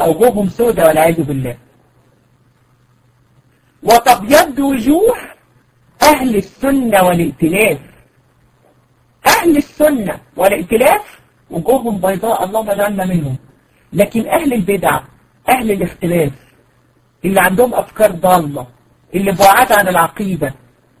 وجوههم سودة والعياذ بالله وتبيض وجوه أهل السنة والائتلاف أهل السنة والائتلاف وجوههم بيضاء اللهم اجعلنا منهم لكن أهل البدع أهل الاختلاف اللي عندهم أفكار ضالة اللي بعاد عن العقيدة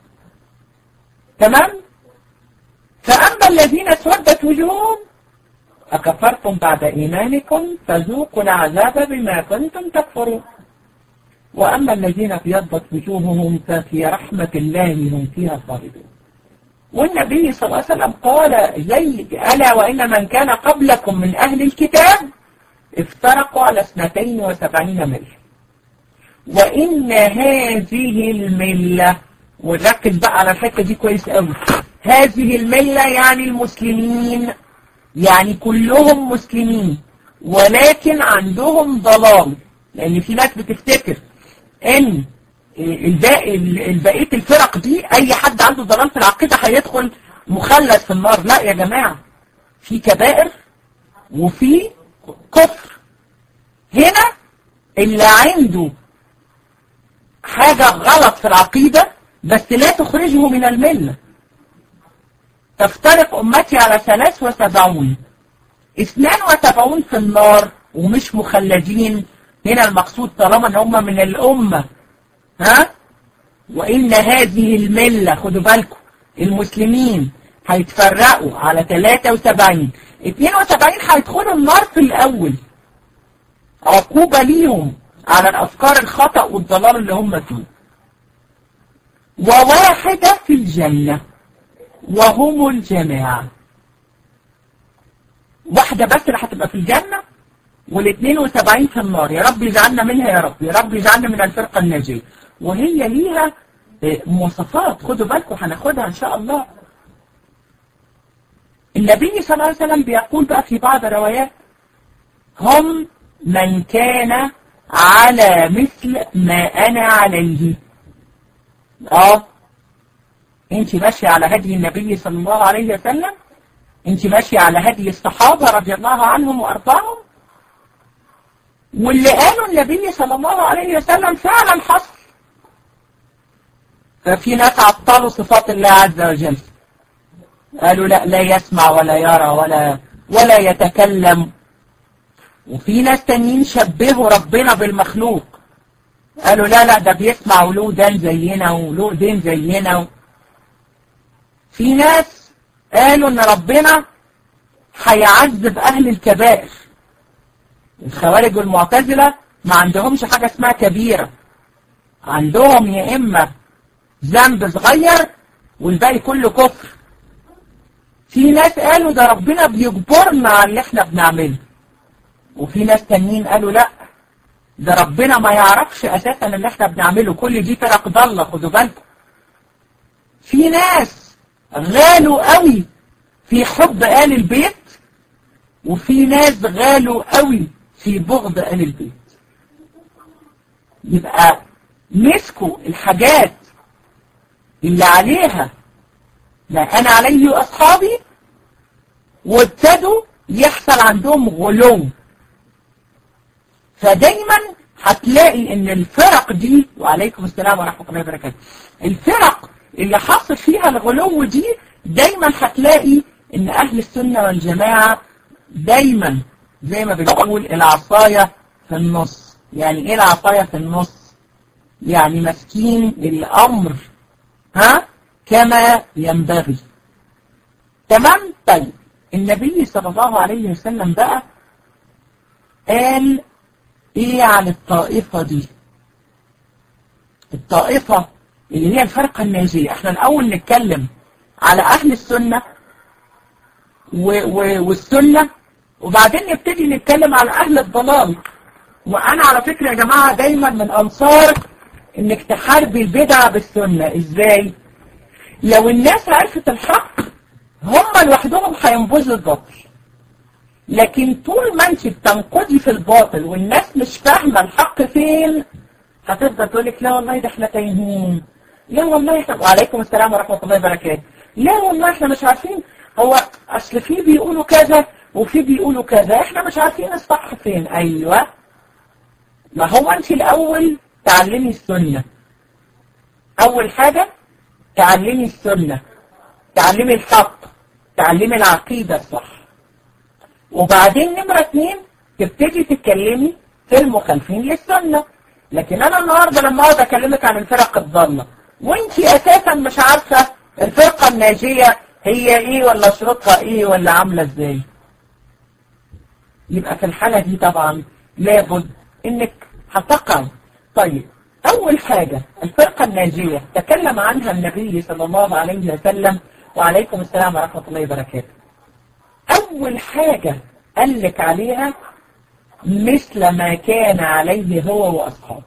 تمام فأما الذين اسودت وجوههم أكفرتم بعد إيمانكم فذوقوا العذاب بما كنتم تكفرون وأما الذين ابيضت وجوههم ففي رحمة الله هم فيها خالدون والنبي صلى الله عليه وسلم قال زي ألا وإن من كان قبلكم من أهل الكتاب افترقوا على اثنتين وسبعين ملة وإن هذه الملة ونركز بقى على الحتة دي كويس قوي هذه الملة يعني المسلمين يعني كلهم مسلمين ولكن عندهم ضلال لأن في ناس بتفتكر إن الباقي البقية الفرق دي أي حد عنده ضلال في العقيدة هيدخل مخلد في النار لا يا جماعة في كبائر وفي كفر هنا اللي عنده حاجة غلط في العقيدة بس لا تخرجه من الملة تفترق أمتي على ثلاث وسبعون اثنان وسبعون في النار ومش مخلدين هنا المقصود طالما ان هم من الأمة ها وإن هذه الملة خدوا بالكم المسلمين هيتفرقوا على 73 72 هيدخلوا النار في الأول عقوبة ليهم على الأفكار الخطأ والضلال اللي هم فيه وواحدة في الجنة وهم الجماعة واحدة بس اللي هتبقى في الجنة والاثنين وسبعين في النار يا رب يجعلنا منها يا رب يا رب يجعلنا من الفرقة الناجية وهي ليها مواصفات خدوا بالكم هناخدها ان شاء الله النبي صلى الله عليه وسلم بيقول بقى في بعض الروايات هم من كان على مثل ما انا عليه اه انت ماشية على هدي النبي صلى الله عليه وسلم انت ماشية على هدي الصحابة رضي الله عنهم وارضاهم واللي قاله النبي صلى الله عليه وسلم فعلا حصل ففي ناس عطلوا صفات الله عز وجل قالوا لا لا يسمع ولا يرى ولا ولا يتكلم وفي ناس تانيين شبهوا ربنا بالمخلوق قالوا لا لا ده بيسمع وله دان زينا وله دين زينا في ناس قالوا ان ربنا هيعذب اهل الكبائر الخوارج والمعتزلة ما عندهمش حاجة اسمها كبيرة عندهم يا اما ذنب صغير والباقي كله كفر في ناس قالوا ده ربنا بيجبرنا على اللي احنا بنعمله وفي ناس تانيين قالوا لا ده ربنا ما يعرفش اساسا اللي احنا بنعمله كل دي فرق ضالة خدوا بالكم في ناس غالوا قوي في حب آل البيت وفي ناس غالوا قوي في بغض آل البيت يبقى مسكوا الحاجات اللي عليها ما أنا عليه أصحابي وابتدوا يحصل عندهم غلو فدايما هتلاقي ان الفرق دي وعليكم السلام ورحمة الله وبركاته الفرق اللي حاصل فيها الغلو دي دايما هتلاقي ان اهل السنة والجماعة دايما زي ما بنقول العصاية في النص يعني ايه العصاية في النص يعني ماسكين الامر ها كما ينبغي تمام طيب النبي صلى الله عليه وسلم بقى قال ايه عن الطائفة دي الطائفة اللي هي الفرقة الناجية احنا الاول نتكلم على اهل السنة و و والسنة وبعدين نبتدي نتكلم على اهل الضلال وانا على فكرة يا جماعة دايما من انصار انك تحاربي البدعة بالسنة ازاي لو الناس عرفت الحق هم لوحدهم هينبذوا الباطل لكن طول ما انت بتنقضي في الباطل والناس مش فاهمة الحق فين هتفضل تقول لك لا والله ده احنا تايهين لا والله احنا وعليكم السلام ورحمة الله وبركاته لا والله احنا مش عارفين هو اصل في بيقولوا كذا وفي بيقولوا كذا احنا مش عارفين الصح فين ايوه ما هو انت الاول تعلمي السنة اول حاجة تعلمي السنة تعلمي الحق تعلمي العقيدة الصح وبعدين نمرة اتنين تبتدي تتكلمي في المخالفين للسنة لكن انا النهاردة لما اقعد اكلمك عن الفرق الضالة وانت اساسا مش عارفة الفرقة الناجية هي ايه ولا شروطها ايه ولا عاملة ازاي يبقى في الحالة دي طبعا لابد انك هتقع طيب اول حاجة الفرقة الناجية تكلم عنها النبي صلى الله عليه وسلم وعليكم السلام ورحمة الله وبركاته اول حاجة قال لك عليها مثل ما كان عليه هو واصحابه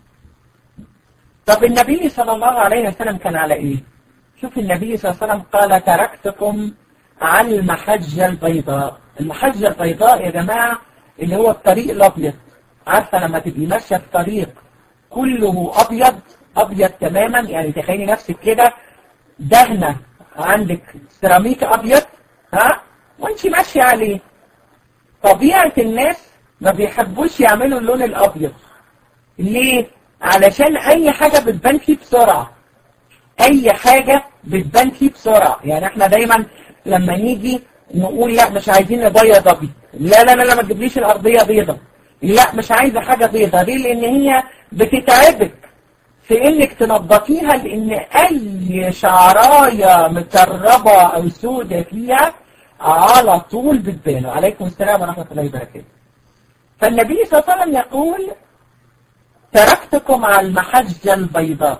طب النبي صلى الله عليه وسلم كان على ايه شوف النبي صلى الله عليه وسلم قال تركتكم على المحجة البيضاء المحجة البيضاء يا جماعة اللي هو الطريق الأبيض عارفة لما تبقي ماشية في طريق كله أبيض أبيض تماما يعني تخيلي نفسك كده دهنة عندك سيراميك أبيض ها وانت ماشية عليه طبيعة الناس ما بيحبوش يعملوا اللون الأبيض ليه؟ علشان أي حاجة بتبان فيه بسرعة أي حاجة بتبان فيه بسرعة يعني احنا دايما لما نيجي نقول لا مش عايزين نبيض ابيض لا لا لا لا ما تجيبليش الارضيه بيضه لا مش عايزه حاجه بيضه ليه لان هي بتتعبك في انك تنظفيها لان اي شعرايه متربه او سودة فيها على طول بتبان عليكم السلام ورحمه الله وبركاته فالنبي صلى الله عليه وسلم يقول تركتكم على المحجه البيضاء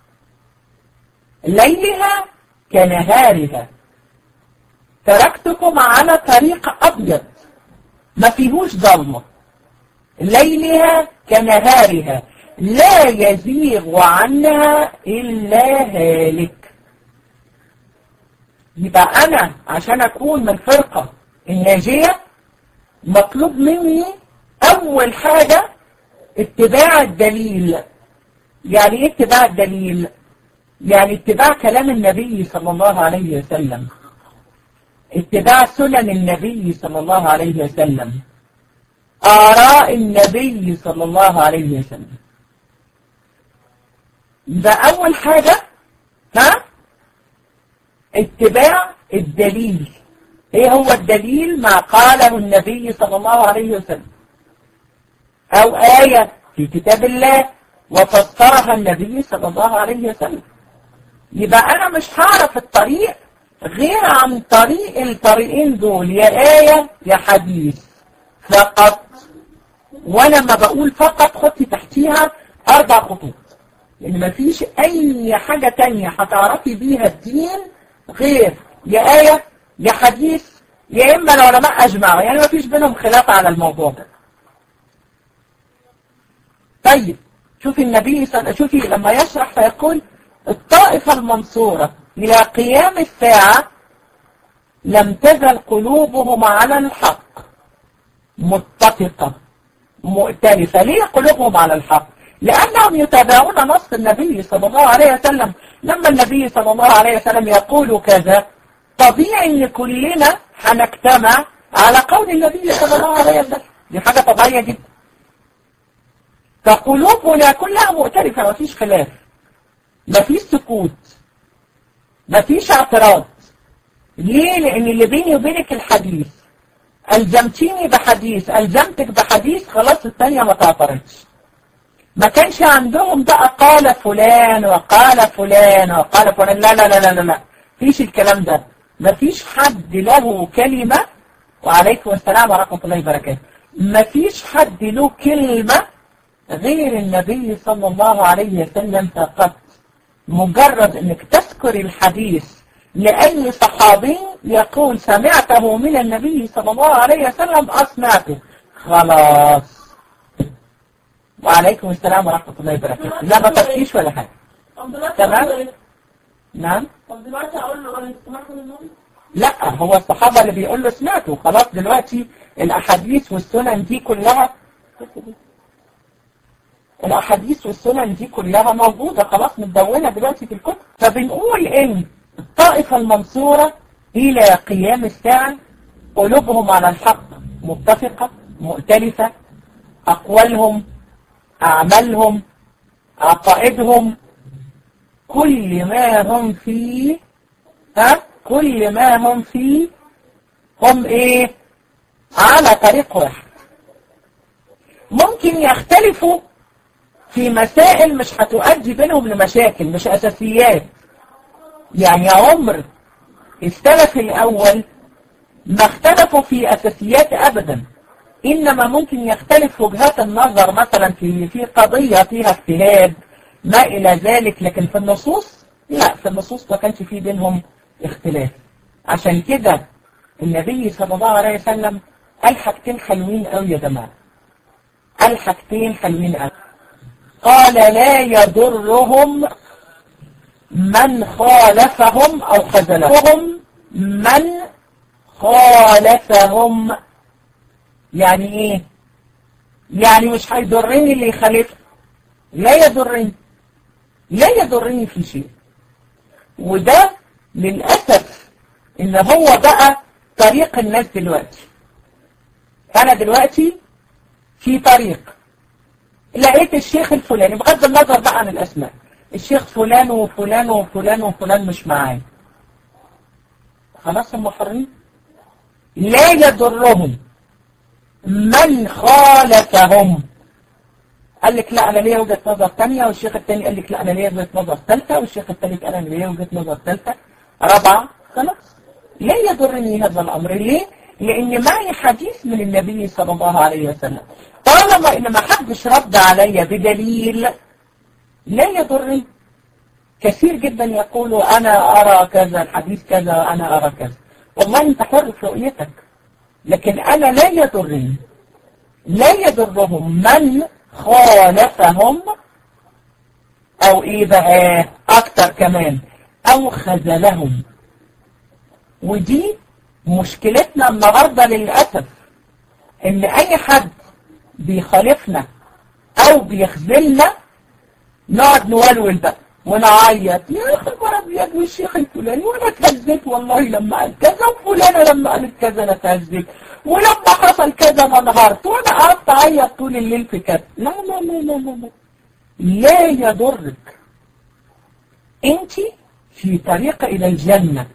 ليلها كنهارها تركتكم على طريق أبيض ما فيهوش ضلمة ليلها كنهارها لا يزيغ عنها إلا هالك يبقى أنا عشان أكون من الفرقة الناجية مطلوب مني أول حاجة اتباع الدليل يعني ايه اتباع الدليل يعني اتباع كلام النبي صلى الله عليه وسلم اتباع سنن النبي صلى الله عليه وسلم آراء النبي صلى الله عليه وسلم ده أول حاجة ها اتباع الدليل ايه هو الدليل ما قاله النبي صلى الله عليه وسلم او آية في كتاب الله وفسرها النبي صلى الله عليه وسلم يبقى انا مش هعرف الطريق غير عن طريق الطريقين دول يا آية يا حديث فقط وانا ما بقول فقط حطي تحتيها اربع خطوط لان يعني مفيش اي حاجة تانية هتعرفي بيها الدين غير يا آية يا حديث يا اما العلماء اجمعوا يعني مفيش بينهم خلاف على الموضوع ده طيب شوفي النبي صلى شوفي لما يشرح فيقول الطائفة المنصورة إلى قيام الساعة لم تزل قلوبهم على الحق متفقة مؤتلفة ليه قلوبهم على الحق لأنهم يتابعون نص النبي صلى الله عليه وسلم لما النبي صلى الله عليه وسلم يقول كذا طبيعي ان كلنا هنجتمع على قول النبي صلى الله عليه وسلم دي حاجة طبيعية جدا فقلوبنا كلها مؤتلفة مفيش خلاف مفيش سكوت مفيش اعتراض ليه لان اللي بيني وبينك الحديث الزمتيني بحديث الزمتك بحديث خلاص الثانية ما تعترضش ما كانش عندهم بقى قال فلان وقال فلان وقال فلان لا لا لا لا لا, لا. فيش الكلام ده ما فيش حد له كلمة وعليكم السلام ورحمة الله وبركاته ما فيش حد له كلمة غير النبي صلى الله عليه وسلم فقط مجرد انك تذكر الحديث لأي صحابي يقول سمعته من النبي صلى الله عليه وسلم أسمعته خلاص وعليكم السلام ورحمة الله وبركاته لا ما تفكيش ولا حاجة تمام نعم طب دلوقتي اقول له انا سمعت منهم لا هو الصحابة اللي بيقول له سمعته خلاص دلوقتي الأحاديث والسنن دي كلها الأحاديث والسنن دي كلها موجودة خلاص متدونة دلوقتي في الكتب فبنقول إن الطائفة المنصورة إلى قيام الساعة قلوبهم على الحق متفقة مؤتلفة أقوالهم أعمالهم عقائدهم كل ما هم فيه ها كل ما هم فيه هم ايه على طريق واحد ممكن يختلفوا في مسائل مش هتؤدي بينهم لمشاكل مش أساسيات يعني عمر السلف الأول ما اختلفوا في أساسيات أبدا إنما ممكن يختلف وجهات النظر مثلا في في قضية فيها اجتهاد ما إلى ذلك لكن في النصوص لا في النصوص ما كانش في بينهم اختلاف عشان كده النبي صلى الله عليه وسلم قال حاجتين حلوين قوي يا جماعة قال حاجتين حلوين قوي قال لا يضرهم من خالفهم أو خذلهم من خالفهم يعني ايه يعني مش هيضرني اللي يخالف لا يضرني لا يضرني في شيء وده للأسف ان هو بقى طريق الناس دلوقتي انا دلوقتي في طريق لقيت الشيخ الفلاني بغض النظر بقى عن الاسماء الشيخ فلان وفلان وفلان وفلان مش معايا خلاص هم حرين لا يضرهم من خالفهم قال لك لا انا ليا وجهه نظر ثانيه والشيخ الثاني قال لك لا انا ليا وجهه نظر ثالثه والشيخ الثالث قال انا ليا وجهه نظر ثالثه رابعه خلاص لا يضرني هذا الامر ليه؟ لان معي حديث من النبي صلى الله عليه وسلم طالما ان ما حدش رد عليا بدليل لا يضرني كثير جدا يقولوا انا ارى كذا الحديث كذا انا ارى كذا والله انت حر في رؤيتك لكن انا لا يضرني لا يضرهم من خالفهم او ايه بقى اكتر كمان او خذلهم ودي مشكلتنا النهاردة للأسف ان اي حد بيخالفنا او بيخذلنا نقعد نولول بقى ونعيط يا اخي ابيض والشيخ الفلاني وانا اتهزيت والله لما قال كذا وفلانه لما قالت كذا انا اتهزيت ولما حصل كذا انا انهارت وانا قعدت اعيط طول الليل في كذا لا لا لا لا لا لا لا يضرك انت في طريق الى الجنه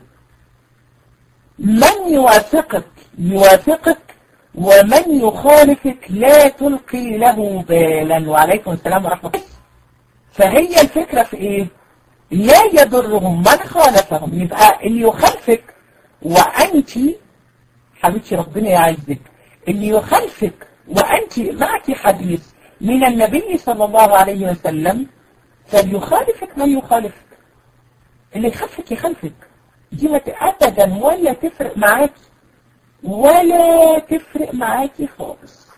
من يوافقك يوافقك ومن يخالفك لا تلقي له بالا وعليكم السلام ورحمه الله فهي الفكرة في ايه لا يضرهم من خالفهم يبقى اللي يخالفك وانت حبيبتي ربنا يعزك اللي يخالفك وانت معك حديث من النبي صلى الله عليه وسلم فليخالفك من يخالفك اللي يخالفك يخالفك دي ما ابدا ولا تفرق معاك ولا تفرق معاكي خالص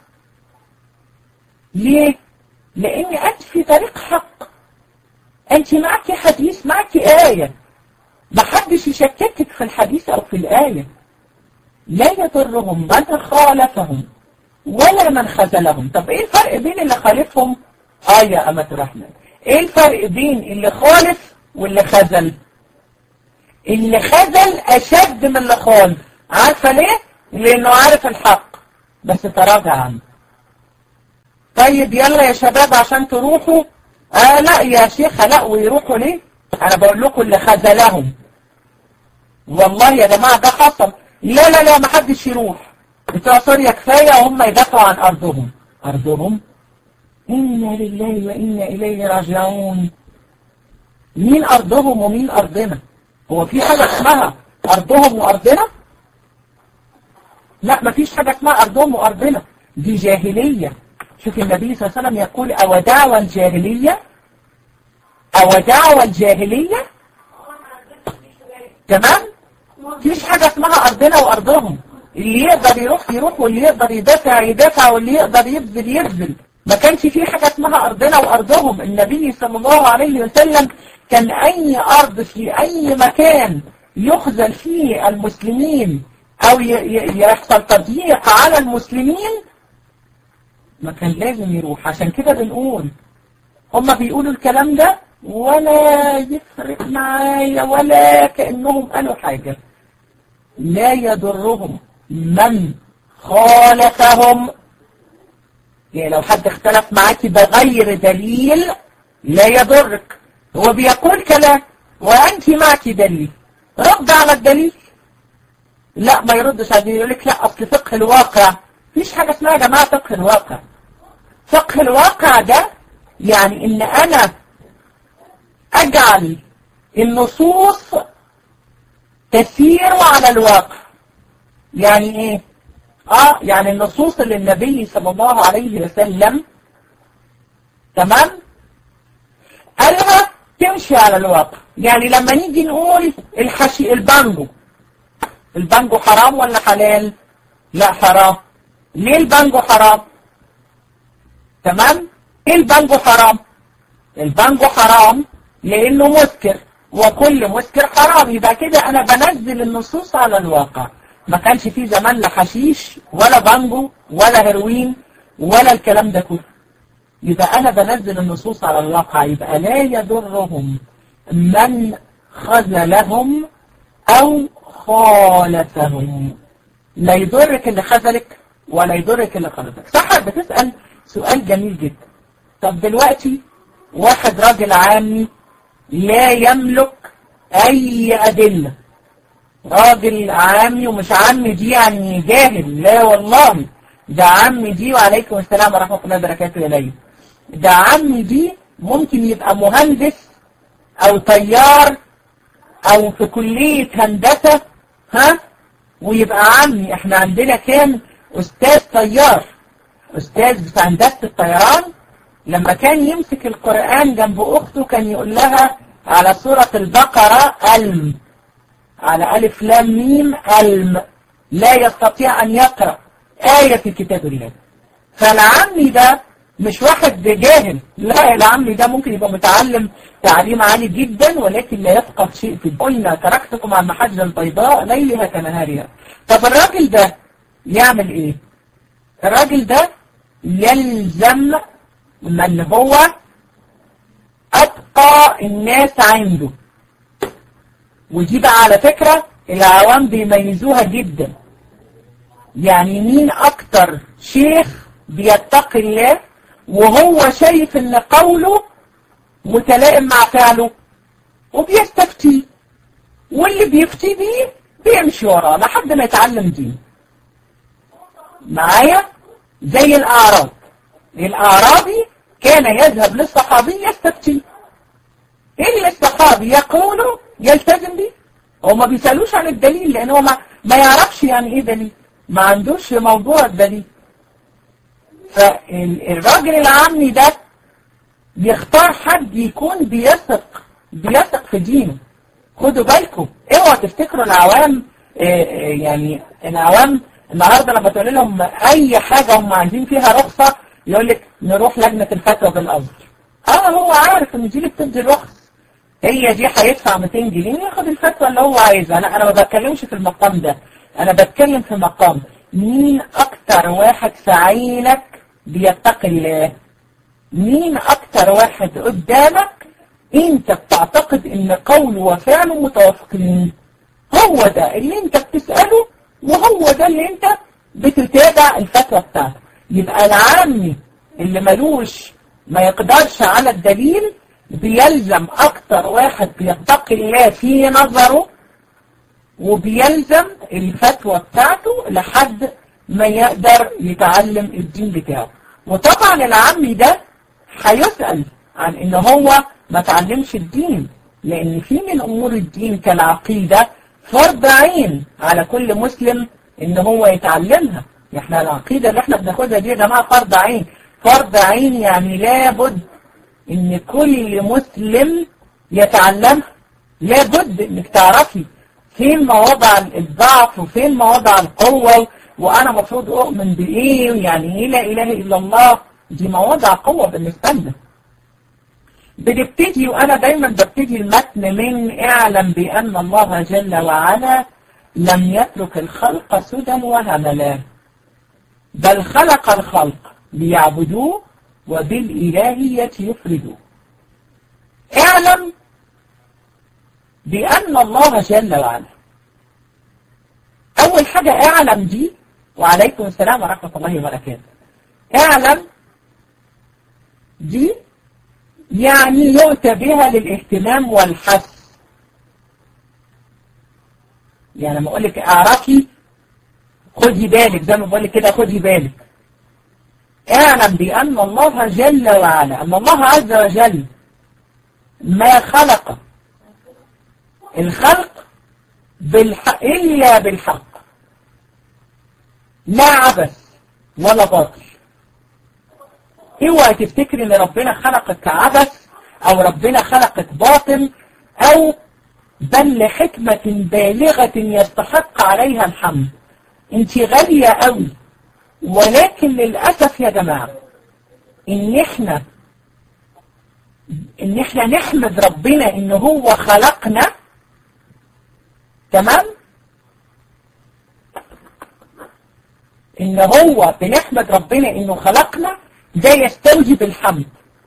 ليه لان انت في طريق حق انت معك حديث معك آية ما حدش يشككك في الحديث او في الآية لا يضرهم من خالفهم ولا من خذلهم طب ايه الفرق بين اللي خالفهم اه يا امة الرحمن ايه الفرق بين اللي خالف واللي خذل اللي خذل اشد من اللي خالف عارفة ليه لانه عارف الحق بس تراجع عنه طيب يلا يا شباب عشان تروحوا آه لا يا شيخة لا ويروحوا ليه انا بقول لكم اللي خذلهم والله يا جماعة ده حصل لا لا لا ما حدش يروح بتوع سوريا كفاية وهم يدافعوا عن ارضهم ارضهم انا لله وانا اليه راجعون مين ارضهم ومين ارضنا هو في حاجة اسمها ارضهم وارضنا لا مفيش حاجة اسمها ارضهم وارضنا دي جاهلية شوف النبي صلى الله عليه وسلم يقول أو دعوة الجاهلية أو دعوة الجاهلية تمام مفيش حاجة اسمها أرضنا وأرضهم اللي يقدر يروح يروح واللي يقدر يدافع يدافع واللي يقدر يبذل يبذل ما كانش في حاجة اسمها أرضنا وأرضهم النبي صلى الله عليه وسلم كان أي أرض في أي مكان يخزل فيه المسلمين أو يحصل تضييق على المسلمين ما كان لازم يروح عشان كده بنقول هما بيقولوا الكلام ده ولا يفرق معايا ولا كأنهم قالوا حاجة لا يضرهم من خالفهم يعني لو حد اختلف معاكي بغير دليل لا يضرك هو بيقول كلام وأنت معك دليل رد على الدليل لا ما يردش على يقول لك لا أصل فقه الواقع مفيش حاجة اسمها يا جماعة فقه الواقع فقه الواقع ده يعني ان انا اجعل النصوص تسير على الواقع يعني ايه اه يعني النصوص اللي النبي صلى الله عليه وسلم تمام قالها تمشي على الواقع يعني لما نيجي نقول الحشي البانجو البانجو حرام ولا حلال لا حرام ليه البانجو حرام تمام ايه البانجو حرام البانجو حرام لانه مسكر وكل مسكر حرام يبقى كده انا بنزل النصوص على الواقع ما كانش فيه زمان لا حشيش ولا بانجو ولا هيروين ولا الكلام ده كله يبقى انا بنزل النصوص على الواقع يبقى لا يضرهم من خذلهم او خالفهم لا يضرك اللي خذلك ولا يضرك اللي خالفك صح بتسأل سؤال جميل جدا طب دلوقتي واحد راجل عامي لا يملك اي ادلة راجل عامي ومش عامي دي يعني جاهل لا والله ده عمي دي وعليكم السلام ورحمة الله وبركاته إليه ده عمي دي ممكن يبقى مهندس أو طيار أو في كلية هندسة ها ويبقى عمي احنا عندنا كان أستاذ طيار أستاذ بتاع هندسة الطيران لما كان يمسك القرآن جنب أخته كان يقول لها على سورة البقرة ألم على ألف لام ميم ألم لا يستطيع أن يقرأ آية في كتاب الله فالعمي ده مش واحد جاهل لا العمي ده ممكن يبقى متعلم تعليم عالي جدا ولكن لا يفقه شيء في قلنا تركتكم على المحجة البيضاء ليلها كنهارها طب الراجل ده يعمل ايه الراجل ده يلزم من هو أتقى الناس عنده ودي بقى على فكرة العوام بيميزوها جدا يعني مين أكتر شيخ بيتقي الله وهو شايف ان قوله متلائم مع فعله وبيستفتي واللي بيفتي بيه بيمشي وراه لحد ما يتعلم دين معايا زي الأعراب الأعرابي كان يذهب للصحابي يستفتي ايه اللي الصحابي يقوله يلتزم بيه هو ما بيسألوش عن الدليل لان هو ما, ما يعرفش يعني ايه دليل ما عندوش موضوع الدليل فالراجل العامي ده بيختار حد يكون بيثق بيثق في دينه خدوا بالكم اوعوا تفتكروا العوام يعني العوام النهارده لما تقول لهم اي حاجه هم عايزين فيها رخصه يقول لك نروح لجنه الفتوى بالازهر اه هو عارف ان دي اللي بتدي الرخص هي دي هيدفع 200 جنيه ياخد الفتوى اللي هو عايزها انا انا ما بتكلمش في المقام ده انا بتكلم في مقام مين اكتر واحد في عينك بيتقي الله مين اكتر واحد قدامك انت بتعتقد ان قوله وفعله متوافقين هو ده اللي انت بتسأله وهو ده اللي انت بتتابع الفتوى بتاعته يبقى العامي اللي ملوش ما يقدرش على الدليل بيلزم اكتر واحد بيتقي الله في نظره وبيلزم الفتوى بتاعته لحد ما يقدر يتعلم الدين بتاعه وطبعا العمي ده هيسأل عن ان هو ما تعلمش الدين لان في من امور الدين كالعقيدة فرض عين على كل مسلم ان هو يتعلمها احنا العقيدة اللي احنا بناخدها دي يا جماعة فرض عين فرض عين يعني لابد ان كل مسلم يتعلمها لابد انك تعرفي فين مواضع الضعف وفين مواضع القوة وانا مفروض اؤمن بايه يعني ايه لا اله الا الله دي مواضع قوة بالنسبة لنا بنبتدي وانا دايما ببتدي المتن من اعلم بان الله جل وعلا لم يترك الخلق سدى وهملا بل خلق الخلق ليعبدوه وبالإلهية يفردوه اعلم بأن الله جل وعلا أول حاجة اعلم دي وعليكم السلام ورحمة الله وبركاته اعلم دي يعني يؤتى بها للاهتمام والحث يعني لما اقول لك اعرفي خدي بالك زي ما بقول لك كده خدي بالك اعلم بأن الله جل وعلا أن الله عز وجل ما خلق الخلق بالحق إلا بالحق لا عبث ولا باطل اوعى تفتكري ان ربنا خلقك عبث او ربنا خلقك باطل او بل لحكمة بالغة يستحق عليها الحمد انت غالية قوي ولكن للأسف يا جماعة ان احنا ان احنا نحمد ربنا ان هو خلقنا تمام ان هو بنحمد ربنا انه خلقنا ده يستوجب الحمد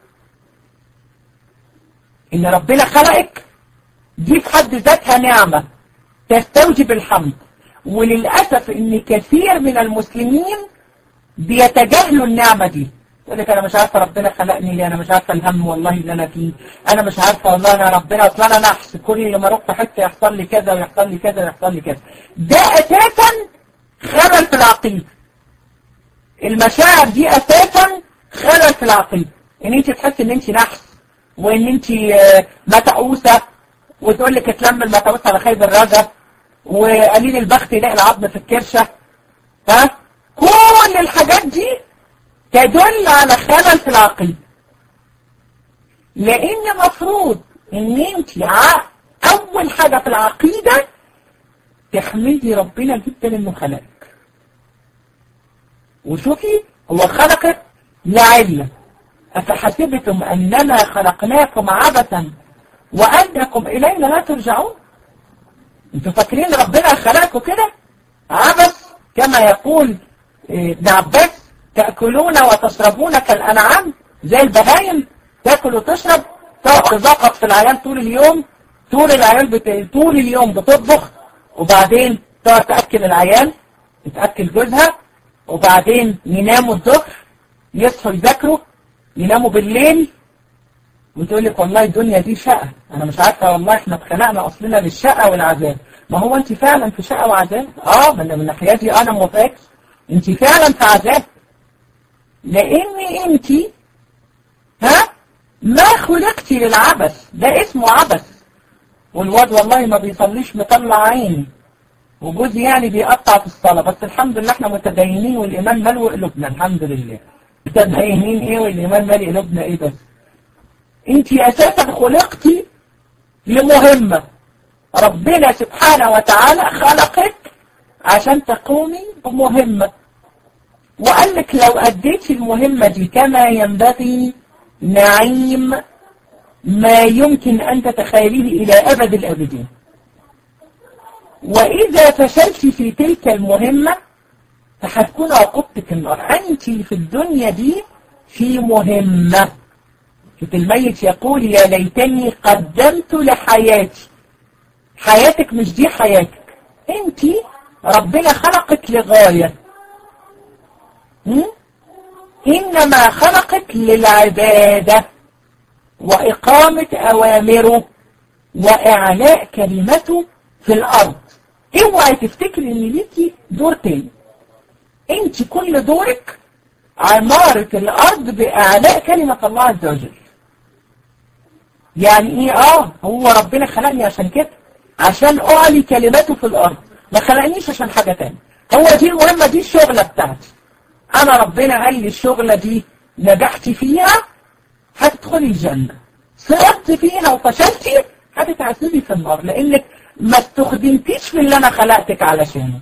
ان ربنا خلقك دي في حد ذاتها نعمة تستوجب الحمد وللأسف ان كثير من المسلمين بيتجاهلوا النعمة دي يقول لك انا مش عارفه ربنا خلقني ليه انا مش عارفه الهم والله اللي انا فيه انا مش عارفه والله انا ربنا اصل انا نحس كل ما اروح في حته يحصل لي كذا ويحصل لي كذا ويحصل لي كذا ده اساسا خلل في العقيده المشاعر دي اساسا خلل في العقيده ان انت تحس ان انت نحس وان انت متعوسه وتقول لك اتلم المتعوسه على خيب الرجا وقليل البخت يلاقي العظم في الكرشه ها كل الحاجات دي تدل على خلل في العقيدة لان مفروض ان انت اول حاجة في العقيدة تحمدي ربنا جدا انه خلقك وشوفي هو خلقك لعلة أفحسبتم أننا خلقناكم عبثا وأنكم إلينا لا ترجعون انتوا فاكرين ربنا خلقكم كده عبث كما يقول ابن عباس تأكلون وتشربون كالأنعام زي البهايم تاكل وتشرب تقعد تزقط في العيال طول اليوم طول العيال بت... طول اليوم بتطبخ وبعدين تقعد تأكل العيال تأكل جوزها وبعدين يناموا الظهر يصحوا يذاكروا يناموا بالليل وتقول لك والله الدنيا دي شقة انا مش عارفة والله احنا اتخلقنا اصلنا للشقة والعذاب ما هو انت فعلا في شقة وعذاب اه من من ناحيتي انا موافقك انت فعلا في عذاب لان انت ها ما خلقتي للعبث ده اسمه عبث والواد والله ما بيصليش مطلع عيني وجوزي يعني بيقطع في الصلاة بس الحمد لله احنا متدينين والإيمان ملو قلوبنا الحمد لله متدينين ايه والإيمان مالي قلوبنا ايه بس انت اساسا خلقتي لمهمة ربنا سبحانه وتعالى خلقك عشان تقومي بمهمة وقال لك لو أديت المهمة دي كما ينبغي نعيم ما يمكن أن تتخيليه إلى أبد الأبدين وإذا فشلت في تلك المهمة فهتكون عقوبتك النار أنت في الدنيا دي في مهمة شوف الميت يقول يا ليتني قدمت لحياتي حياتك مش دي حياتك انت ربنا خلقك لغاية م? إنما خلقك للعبادة وإقامة أوامره وإعلاء كلمته في الأرض اوعي تفتكري ان ليكي دور تاني انت كل دورك عمارة الأرض بإعلاء كلمة الله عز وجل يعني ايه اه هو ربنا خلقني عشان كده عشان اعلي كلماته في الارض ما خلقنيش عشان حاجة تانية هو دي المهمة دي الشغلة بتاعتي انا ربنا قال لي الشغلة دي نجحتي فيها هتدخلي الجنة سقطت فيها وفشلتي هتتعذبي في النار لانك ما استخدمتيش في اللي انا خلقتك علشانه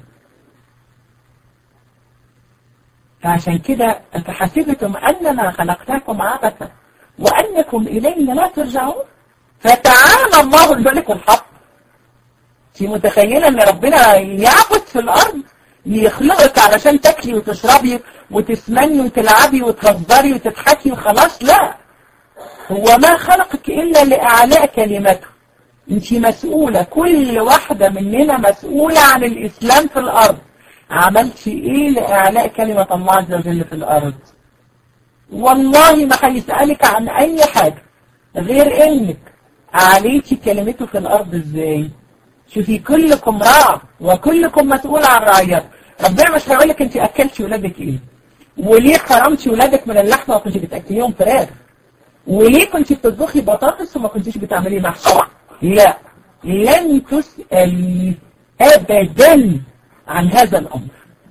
فعشان كده أفحسبتم أننا خلقناكم عبثا وأنكم إلينا لا ترجعون فتعالى الله الملك الحق في متخيلة أن ربنا يعبد في الأرض يخلقك علشان تاكلي وتشربي وتسمني وتلعبي وتهزري وتضحكي وخلاص لا هو ما خلقك إلا لإعلاء كلمته انت مسؤولة كل واحدة مننا مسؤولة عن الإسلام في الأرض عملت ايه لإعلاء كلمة الله عز وجل في الأرض والله ما هيسألك عن اي حاجة غير انك عليكي كلمته في الارض ازاي شوفي كلكم راع وكلكم مسؤول عن رعيته ربنا مش هيقول لك انت اكلتي ولادك ايه وليه حرمتي ولادك من اللحمه وكنت بتاكليهم فراخ وليه كنت بتطبخي بطاطس وما كنتيش بتعملي محشي لا لن تسألي ابدا عن هذا الامر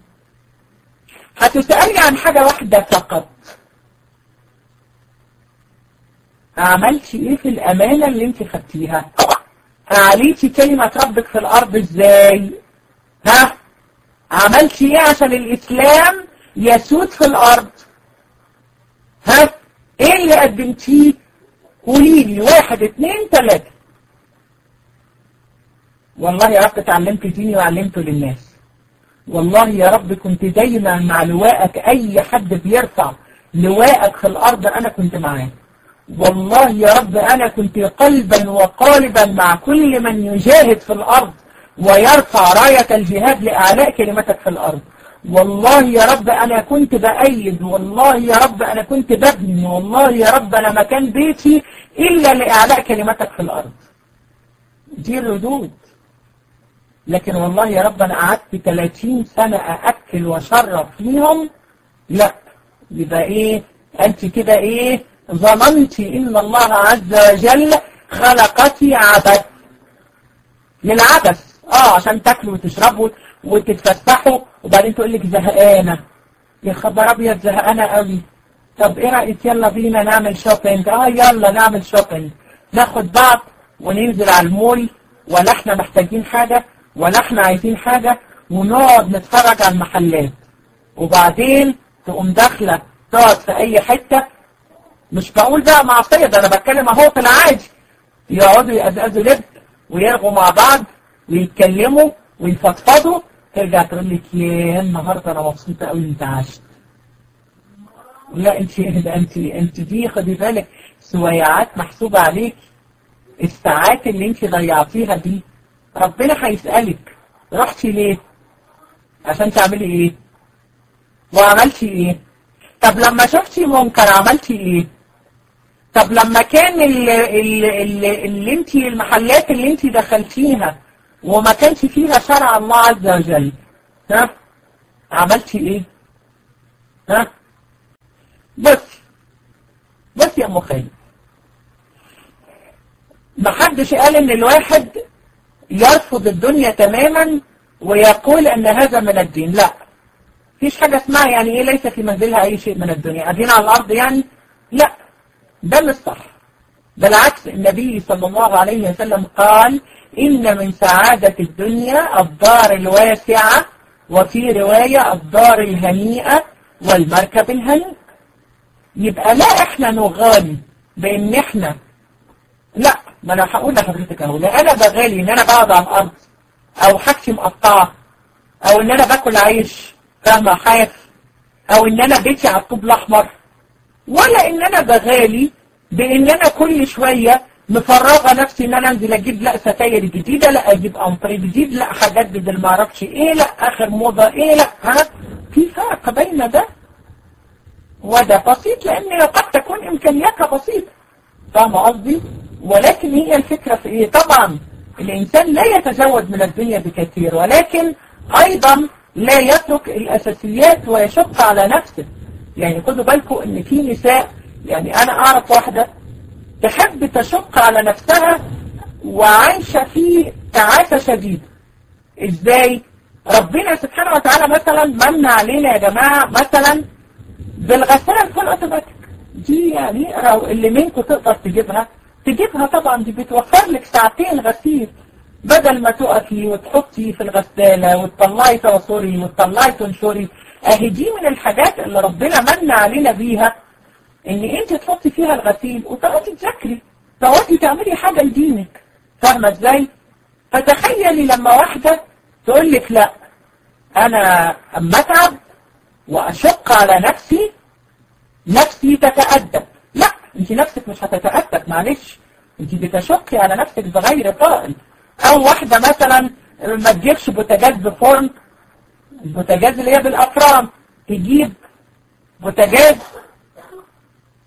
هتسألي عن حاجة واحدة فقط عملتي ايه في الامانة اللي انت خدتيها عليتي كلمة ربك في الارض ازاي ها عملتي ايه عشان الاسلام يسود في الارض ها ايه اللي قدمتيه قولي لي واحد اتنين تلاتة والله يا رب اتعلمت ديني وعلمته للناس والله يا رب كنت دايما مع لواءك اي حد بيرفع لواءك في الارض انا كنت معاه والله يا رب انا كنت قلبا وقالبا مع كل من يجاهد في الارض ويرفع راية الجهاد لاعلاء كلمتك في الارض والله يا رب انا كنت بأيد والله يا رب انا كنت ببني والله يا رب انا مكان بيتي الا لاعلاء كلمتك في الارض دي الردود لكن والله يا رب انا قعدت 30 سنة ااكل واشرب فيهم لا يبقى ايه انت كده ايه ظننتي ان الله عز وجل خلقتي عبث للعبث اه عشان تاكلوا وتشربوا وتتفسحوا وبعدين تقول لك زهقانه يا خبر ابيض زهقانه قوي طب ايه رايك يلا بينا نعمل شوبينج اه يلا نعمل شوبينج ناخد بعض وننزل على المول ولا احنا محتاجين حاجه ولا احنا عايزين حاجه ونقعد نتفرج على المحلات وبعدين تقوم داخله تقعد في اي حته مش بقول بقى معصيه ده انا بتكلم اهو في العادي يقعدوا يقزقزوا لب ويرغوا مع بعض ويتكلموا ويفضفضوا ترجع تقول لك يا النهارده انا مبسوطه قوي انت عشت لا انت ده انت انت دي خدي بالك سويعات محسوبه عليك الساعات اللي انت ضيعتيها دي ربنا هيسالك رحتي ليه عشان تعملي ايه وعملتي ايه طب لما شفتي منكر عملتي ايه طب لما كان اللي, اللي, اللي انت المحلات اللي انت دخلتيها وما كانش فيها شرع الله عز وجل ها عملتي ايه ها بس بس يا ام خالد ما حدش قال ان الواحد يرفض الدنيا تماما ويقول ان هذا من الدين لا فيش حاجة اسمها يعني ايه ليس في منزلها اي شيء من الدنيا الدين على الارض يعني لا ده مش صح بالعكس النبي صلى الله عليه وسلم قال إن من سعادة الدنيا الدار الواسعة وفي رواية الدار الهنيئة والمركب الهنيء يبقى لا احنا نغالي بان احنا لا ما انا هقول لحضرتك اهو لا انا بغالي ان انا بقعد على الارض او حاجتي مقطعه او ان انا باكل عيش فاهمه حاف او ان انا بيتي على الطوب الاحمر ولا ان انا بغالي بان انا كل شويه مفرغه نفسي ان انا انزل اجيب لا ستاير جديده لا اجيب امطري جديد لا هجدد اللي معرفش ايه لا اخر موضه ايه لا ها في فرق بين ده وده بسيط لان قد تكون امكانياتها بسيطه فاهمه قصدي ولكن هي الفكره في ايه طبعا الانسان لا يتزود من الدنيا بكثير ولكن ايضا لا يترك الاساسيات ويشق على نفسه يعني خدوا بالكم ان في نساء يعني انا اعرف واحده تحب تشق على نفسها وعايشة في تعاسة شديدة ازاي ربنا سبحانه وتعالى مثلا من علينا يا جماعة مثلا بالغسالة الفول اوتوماتيك دي يعني اللي منكم تقدر تجيبها تجيبها طبعا دي بتوفر لك ساعتين غسيل بدل ما تقفي وتحطي في الغسالة وتطلعي تعصري وتطلعي تنشري اهي دي من الحاجات اللي ربنا من علينا بيها ان انت تحطي فيها الغسيل وتقعدي تذاكري تقعدي تعملي حاجة لدينك فاهمة ازاي فتخيلي لما واحدة تقول لك لا انا اما اتعب واشق على نفسي نفسي تتأدب لا انت نفسك مش هتتأدب معلش انت بتشقي على نفسك بغير طائل او واحدة مثلا ما تجيبش بوتاجاز بفرن البوتاجاز اللي هي بالافران تجيب بوتاجاز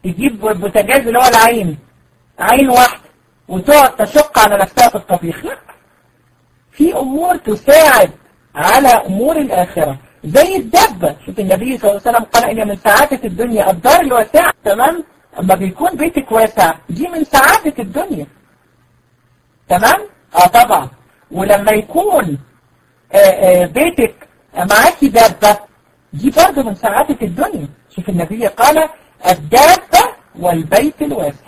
تجيب بوتاجاز اللي هو العين عين واحدة وتقعد تشق على نفسها في الطبيخ لا في امور تساعد على امور الاخرة زي الدبة شوف النبي صلى الله عليه وسلم قال ان من سعادة الدنيا الدار الواسعة تمام اما بيكون بيتك واسع دي من سعادة الدنيا تمام اه طبعا ولما يكون آآ آآ بيتك معاكي دابة دي برضه من سعادة الدنيا شوف النبي قال الدابة والبيت الواسع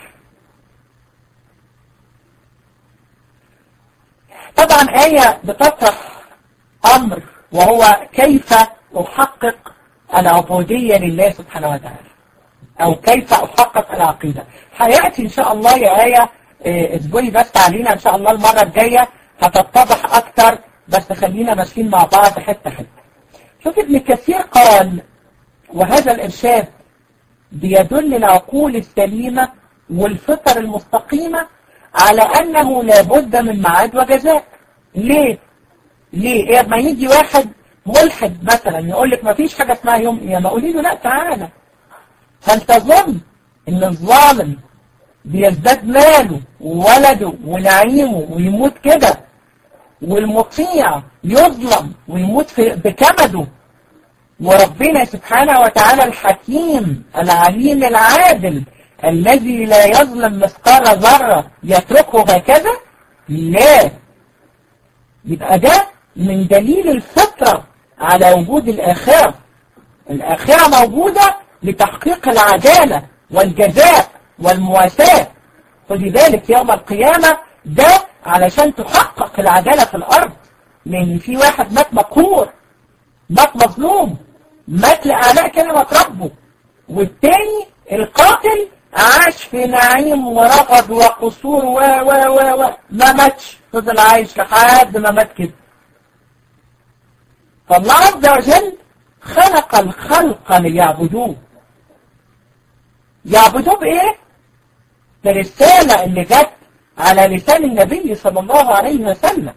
طبعا آية بتطرح أمر وهو كيف أحقق العبودية لله سبحانه وتعالى أو كيف أحقق العقيدة هيأتي إن شاء الله يا آية اسبوعي بس علينا إن شاء الله المرة الجاية هتتضح أكتر بس خلينا ماشيين مع بعض حتة حتة شوف ابن كثير قال وهذا الإرشاد بيدل العقول السليمة والفطر المستقيمة على أنه لابد من معاد وجزاء ليه؟ ليه؟ إيه ما يجي واحد ملحد مثلا يقول لك ما فيش حاجة اسمها يوم قيامة قولي له لا تعالى هل تظن ان الظالم بيزداد ماله وولده ونعيمه ويموت كده والمطيع يظلم ويموت في بكمده وربنا سبحانه وتعالى الحكيم العليم العادل الذي لا يظلم مثقال ذرة يتركه هكذا لا يبقى ده من دليل الفطرة على وجود الآخرة الآخرة موجودة لتحقيق العدالة والجزاء والمواساة خدي بالك يوم القيامة ده علشان تحقق العدالة في الأرض لأن في واحد مات مقهور مات مظلوم مات لأعلاء كلمة ربه والتاني القاتل عاش في نعيم ورغد وقصور و و و و ما ماتش فضل عايش لحد ما مات كده فالله عز وجل خلق الخلق ليعبدوه يعبدوه بإيه؟ بالرسالة اللي جت على لسان النبي صلى الله عليه وسلم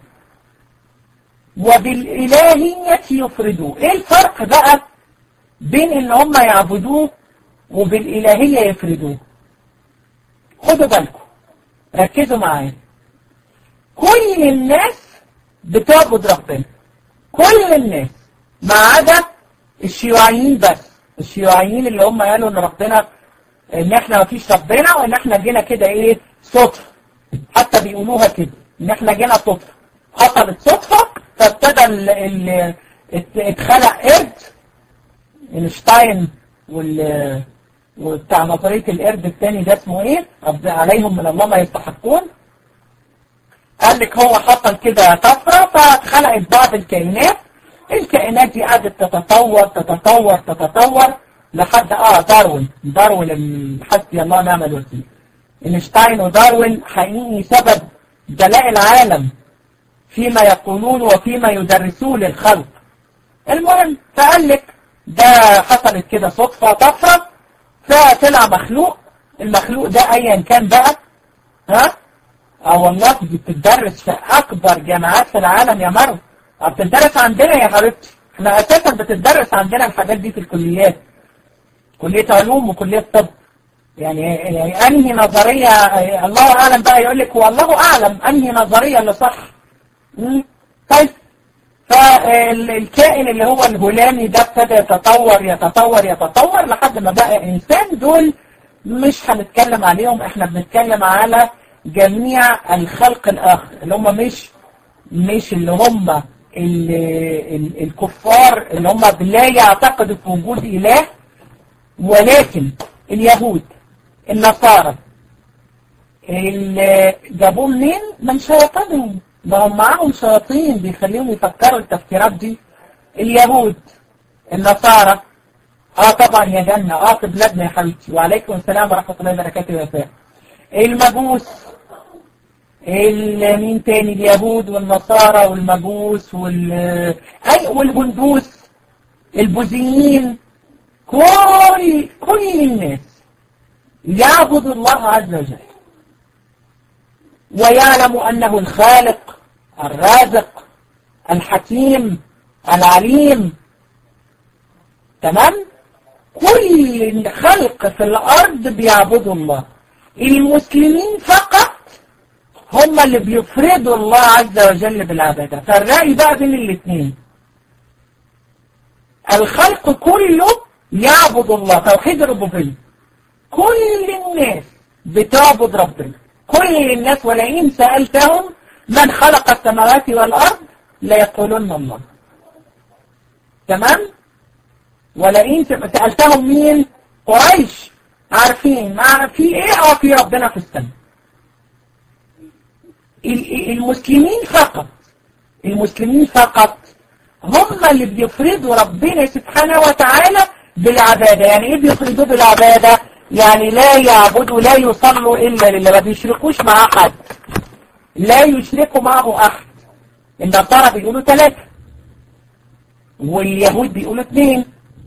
وبالإلهية يفردوه إيه الفرق بقى بين إن هم يعبدوه وبالإلهية يفردوه خدوا بالكم ركزوا معايا كل الناس بتعبد ربنا كل الناس ما عدا الشيوعيين بس الشيوعيين اللي هم قالوا ان ربنا ان احنا ما فيش ربنا وان احنا جينا كده ايه صدفه حتى بيقولوها كده ان احنا جينا صدفه حصلت صدفه فابتدى ال ال اتخلق قرد اينشتاين وال وبتاع نظريه القرد الثاني ده اسمه ايه؟ عليهم من الله ما يستحقون قال لك هو حصل كده طفره فاتخلقت بعض الكائنات الكائنات دي قعدت تتطور تتطور تتطور لحد اه داروين داروين حسبي الله ونعم الوكيل اينشتاين وداروين حقيقي سبب جلاء العالم فيما يقولون وفيما يدرسون للخلق المهم فقال لك ده حصلت كده صدفة طفرة فطلع مخلوق المخلوق ده ايا كان بقى ها اه والله دي بتدرس في اكبر جامعات في العالم يا مرو بتدرس عندنا يا حبيبتي احنا اساسا بتدرس عندنا الحاجات دي في الكليات كلية علوم وكلية طب يعني, يعني انهي نظرية الله اعلم بقى يقول لك هو الله اعلم انهي نظرية اللي صح طيب فالكائن اللي هو الهلامي ده ابتدى يتطور يتطور يتطور لحد ما بقى انسان دول مش هنتكلم عليهم احنا بنتكلم على جميع الخلق الاخر اللي هم مش مش اللي هم ال ال الكفار اللي هم لا يعتقدوا في وجود اله ولكن اليهود النصارى اللي جابوه منين من شياطينهم ما هم معاهم شياطين بيخليهم يفكروا التفكيرات دي اليهود النصارى اه طبعا يا جنة اه في بلادنا يا حبيبتي وعليكم السلام ورحمة الله وبركاته يا وفاء المجوس مين تاني اليهود والنصارى والمجوس وال اي والهندوس البوذيين كل كل الناس يعبد الله عز وجل ويعلم أنه الخالق الرازق الحكيم العليم تمام كل خلق في الأرض بيعبدوا الله المسلمين فقط هم اللي بيفردوا الله عز وجل بالعبادة فالرأي بقى بين الاثنين الخلق كله يعبد الله توحيد الربوبية كل الناس بتعبد ربنا كل الناس ولئن سألتهم من خلق السماوات والأرض ليقولون الله تمام ولئن سألتهم مين قريش عارفين ما في ايه اه في ربنا في السماء المسلمين فقط المسلمين فقط هم اللي بيفردوا ربنا سبحانه وتعالى بالعبادة يعني ايه بيفردوا بالعبادة يعني لا يعبدوا لا يصلوا إلا لله ما بيشركوش مع أحد لا يشركوا معه أحد النصارى بيقولوا ثلاثة واليهود بيقولوا اثنين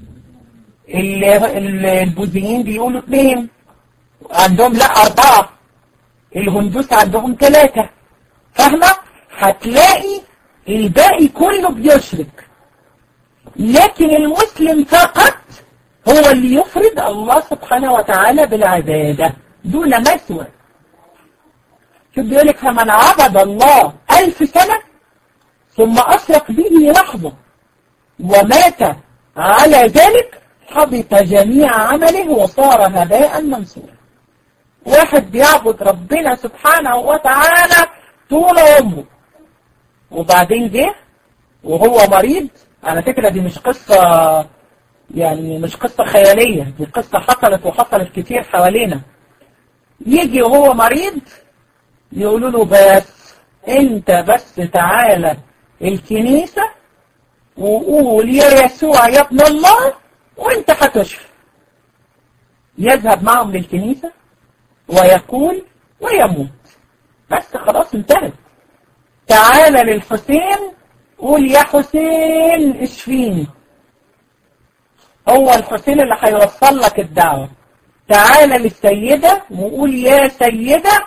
البوذيين بيقولوا اثنين عندهم لا أربعة الهندوس عندهم ثلاثة فاهمة؟ هتلاقي الباقي كله بيشرك لكن المسلم فقط هو اللي يفرد الله سبحانه وتعالى بالعبادة دون مسوى شوف بيقول لك فمن عبد الله ألف سنة ثم أشرك به لحظة ومات على ذلك حبط جميع عمله وصار هباء منصورا واحد بيعبد ربنا سبحانه وتعالى طول عمره وبعدين جه وهو مريض على فكرة دي مش قصة يعني مش قصة خيالية دي قصة حصلت وحصلت كتير حوالينا يجي وهو مريض يقولوا له بس انت بس تعالى الكنيسة وقول يا يسوع يا ابن الله وانت هتشفى يذهب معهم للكنيسة ويقول ويموت بس خلاص انتهت تعالى للحسين قول يا حسين اشفيني هو الحسين اللي هيوصل لك الدعوة تعالى للسيدة وقول يا سيدة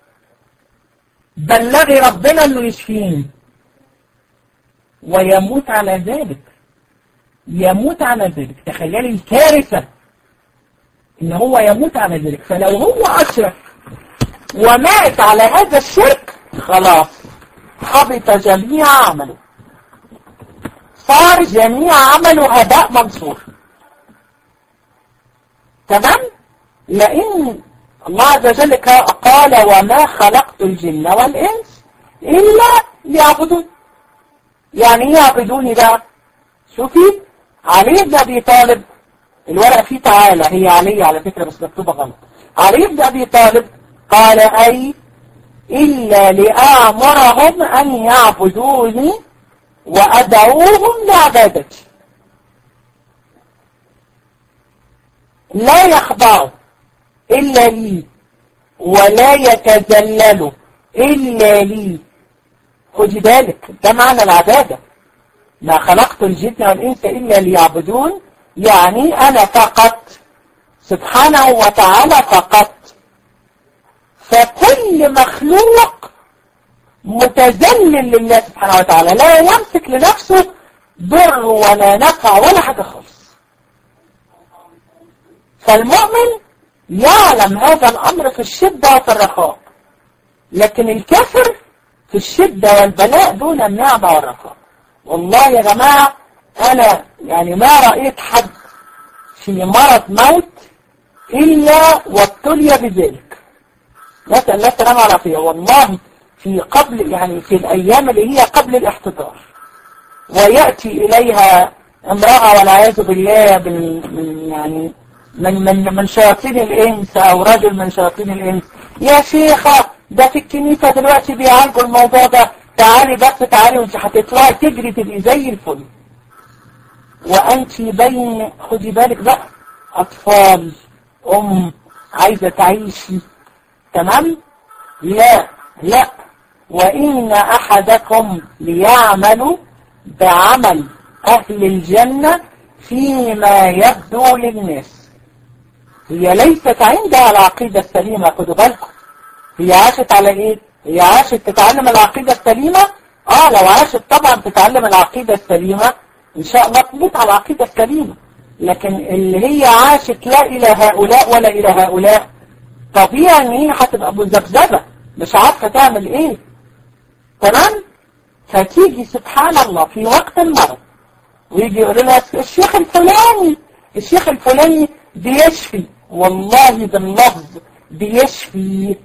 بلغي ربنا انه يشفيني ويموت على ذلك يموت على ذلك تخيلي الكارثة ان هو يموت على ذلك فلو هو اشرك ومات على هذا الشرك خلاص حبط جميع عمله صار جميع عمله هباء منصور تمام لأن الله عز وجل قال وما خلقت الجن والإنس إلا ليعبدون يعني ايه يعبدوني بقى شوفي علي بن أبي طالب الورقة فيه تعالى هي علي على فكرة بس مكتوبة غلط علي بن أبي طالب قال أي إلا لآمرهم أن يعبدوني وأدعوهم لعبادتي لا يخضعوا إلا لي ولا يتذللوا إلا لي خدي بالك ده معنى العبادة ما خلقت الجن والإنس إلا ليعبدون يعني أنا فقط سبحانه وتعالى فقط فكل مخلوق متذلل لله سبحانه وتعالى لا يمسك لنفسه ضر ولا نفع ولا حاجة خالص فالمؤمن يعلم هذا الأمر في الشدة وفي الرخاء لكن الكافر في الشدة والبلاء دون النعمة والرخاء والله يا جماعة أنا يعني ما رأيت حد في مرض موت إلا وابتلي بذلك نسأل الله السلامة والعافية والله في قبل يعني في الأيام اللي هي قبل الاحتضار ويأتي إليها امرأة والعياذ بالله من يعني من من من شياطين الإنس أو رجل من شياطين الإنس يا شيخة ده في الكنيسة دلوقتي بيعالجوا الموضوع ده تعالي بس تعالي وانت هتطلعي تجري تبقي زي الفل وأنت بين خدي بالك بقى أطفال أم عايزة تعيشي تمام لا لا وإن أحدكم ليعمل بعمل أهل الجنة فيما يبدو للناس هي ليست عندها العقيدة السليمة خدوا بالكم هي عاشت على ايه هي عاشت تتعلم العقيدة السليمة اه لو عاشت طبعا تتعلم العقيدة السليمة ان شاء الله تموت على العقيدة السليمة لكن اللي هي عاشت لا إلى هؤلاء ولا إلى هؤلاء طبيعي ان هي هتبقى مذبذبة مش عارفة تعمل ايه تمام فتيجي سبحان الله في وقت المرض ويجي يقول لها الشيخ الفلاني الشيخ الفلاني بيشفي والله باللفظ بيشفي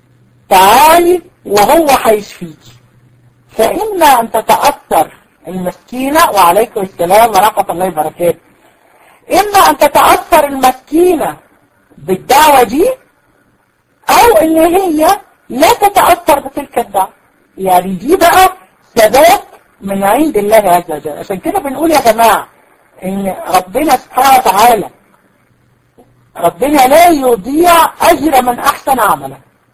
تعالي وهو هيشفيك فإما أن تتأثر المسكينة وعليكم السلام ورحمة الله وبركاته إما أن تتأثر المسكينة بالدعوة دي أو إن هي لا تتأثر بتلك الدعوة يعني دي بقى ثبات من عند الله عز وجل عشان كده بنقول يا جماعة إن ربنا سبحانه وتعالى ربنا لا يضيع أجر من أحسن عملا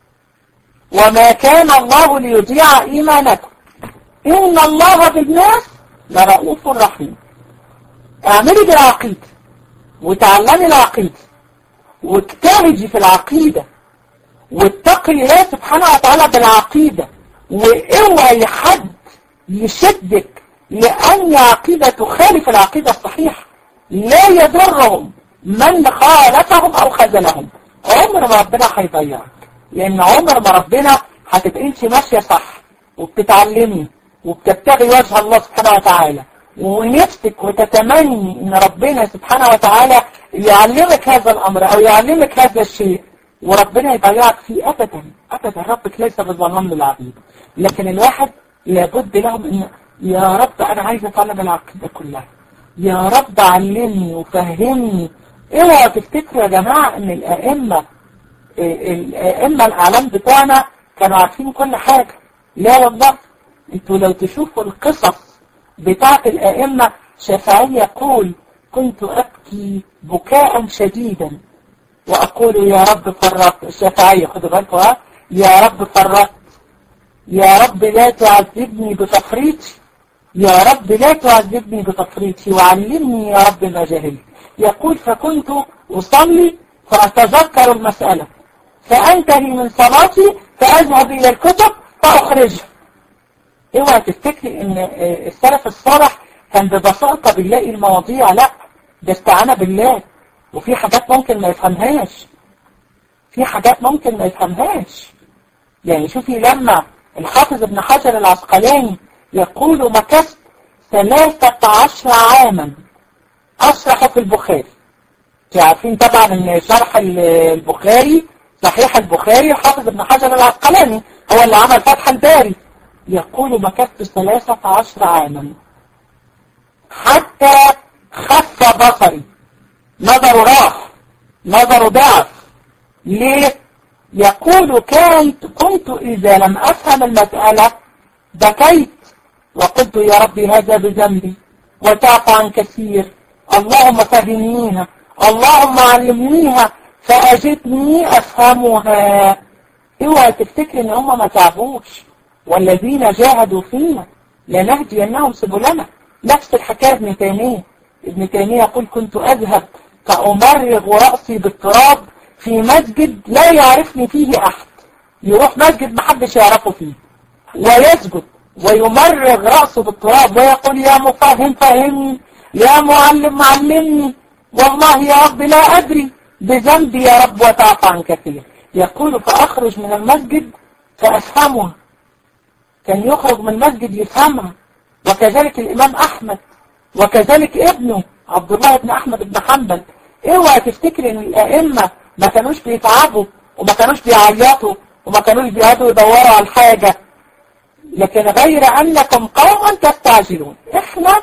وما كان الله ليضيع إيمانكم إن الله بالناس لرؤوف رحيم اعملي بالعقيدة وتعلمي العقيدة واجتهدي في العقيدة واتقي الله سبحانه وتعالى بالعقيدة واوعي حد يشدك لأن عقيدة تخالف العقيدة الصحيحة لا يضرهم من خالفهم أو خذلهم عمر ما ربنا هيضيعك لأن عمر ما ربنا هتبقى انت ماشية صح وبتتعلمي وبتبتغي وجه الله سبحانه وتعالى ونفسك وتتمني ان ربنا سبحانه وتعالى يعلمك هذا الامر او يعلمك هذا الشيء وربنا يضيعك فيه ابدا ابدا ربك ليس بظلام للعبيد لكن الواحد لابد لهم ان يا رب انا عايز اتعلم العقيدة كلها يا رب علمني وفهمني اوعوا تفتكروا يا جماعة ان الائمة الائمة الاعلام بتوعنا كانوا عارفين كل حاجة لا والله انتوا لو تشوفوا القصص بتاعت الائمة شافعي يقول كنت ابكي بكاء شديدا واقول يا رب فرطت الشافعي خدوا بالكم ها يا رب فرطت يا رب لا تعذبني بتفريطي يا رب لا تعذبني بتفريطي وعلمني يا رب ما جهلت يقول فكنت أصلي فأتذكر المسألة فأنتهي من صلاتي فأذهب إلى الكتب فأخرجها اوعى تفتكري ان السلف الصالح كان ببساطة بنلاقي المواضيع لا ده استعانة بالله وفي حاجات ممكن ما يفهمهاش في حاجات ممكن ما يفهمهاش يعني شوفي لما الحافظ ابن حجر العسقلاني يقول مكثت ثلاثة عشر عاما أشرح في البخاري عارفين طبعا ان شرح البخاري صحيح البخاري الحافظ ابن حجر العسقلاني هو اللي عمل فتح الباري يقول مكثت ثلاثة عشر عاما حتى خف بصري نظر راح نظر ضعف ليه يقول كنت كنت إذا لم أفهم المسألة بكيت وقلت يا ربي هذا بذنبي وتعفى عن كثير اللهم فهمنيها اللهم علمنيها فأجدني أفهمها اوعى تفتكر ان هم ما تعبوش والذين جاهدوا فينا لنهدينهم سبلنا نفس الحكاية ابن تيمية ابن تيمية يقول كنت أذهب فأمرغ رأسي بالتراب في مسجد لا يعرفني فيه أحد يروح مسجد محدش يعرفه فيه ويسجد ويمرغ رأسه بالتراب ويقول يا مفهم فهمني يا معلم علمني والله يا رب لا أدري بذنبي يا رب وتعفى عن كثير يقول فأخرج من المسجد فأفهمها كان يخرج من المسجد يفهمها وكذلك الإمام أحمد وكذلك ابنه عبد الله بن أحمد بن حنبل اوعى تفتكر ان الأئمة ما كانوش بيتعبوا وما كانوش بيعيطوا وما كانوش بيقعدوا يدوروا على الحاجة لكن غير أنكم قوما تستعجلون احنا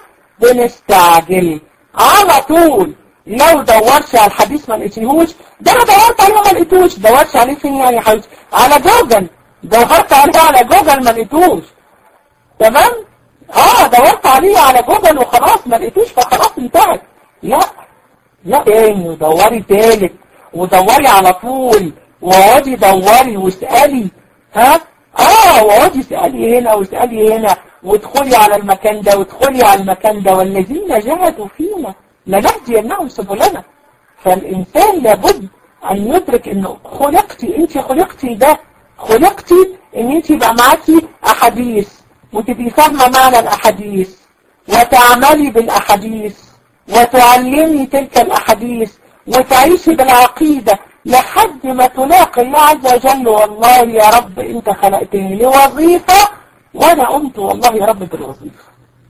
بنستعجل على طول لو دورش على الحديث ما لقيتيهوش ده انا دورت عليه ما لقيتوش دورش عليه فين يعني حبيبتي على جوجل دورت عليه على جوجل ما لقيتوش تمام اه دورت عليه على جوجل وخلاص ما لقيتوش فخلاص انتهت لا لا تاني ودوري تالت ودوري على طول واقعدي دوري واسألي ها اه واقعدي اسألي هنا واسألي هنا وادخلي على المكان ده وادخلي على المكان ده والذين جاهدوا فينا لنهدينهم سبلنا فالإنسان لابد أن يدرك أنه خلقتي أنت خلقتي ده خلقتي أن أنت يبقى معاكي أحاديث وتبقي فاهمة معنى الأحاديث وتعملي بالأحاديث وتعلمي تلك الأحاديث وتعيشي بالعقيدة لحد ما تلاقي الله عز وجل والله يا رب انت خلقتني لوظيفة وانا قمت والله يا رب بالوظيفة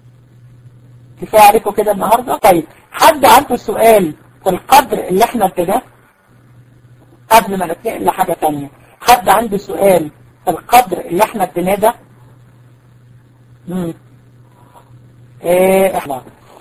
كفاية عليكم كده النهاردة طيب حد عنده سؤال في القدر اللي احنا ابتداه قبل ما نتنقل لحاجة تانية حد عنده سؤال في القدر اللي احنا ابتداه ده مم. ايه احنا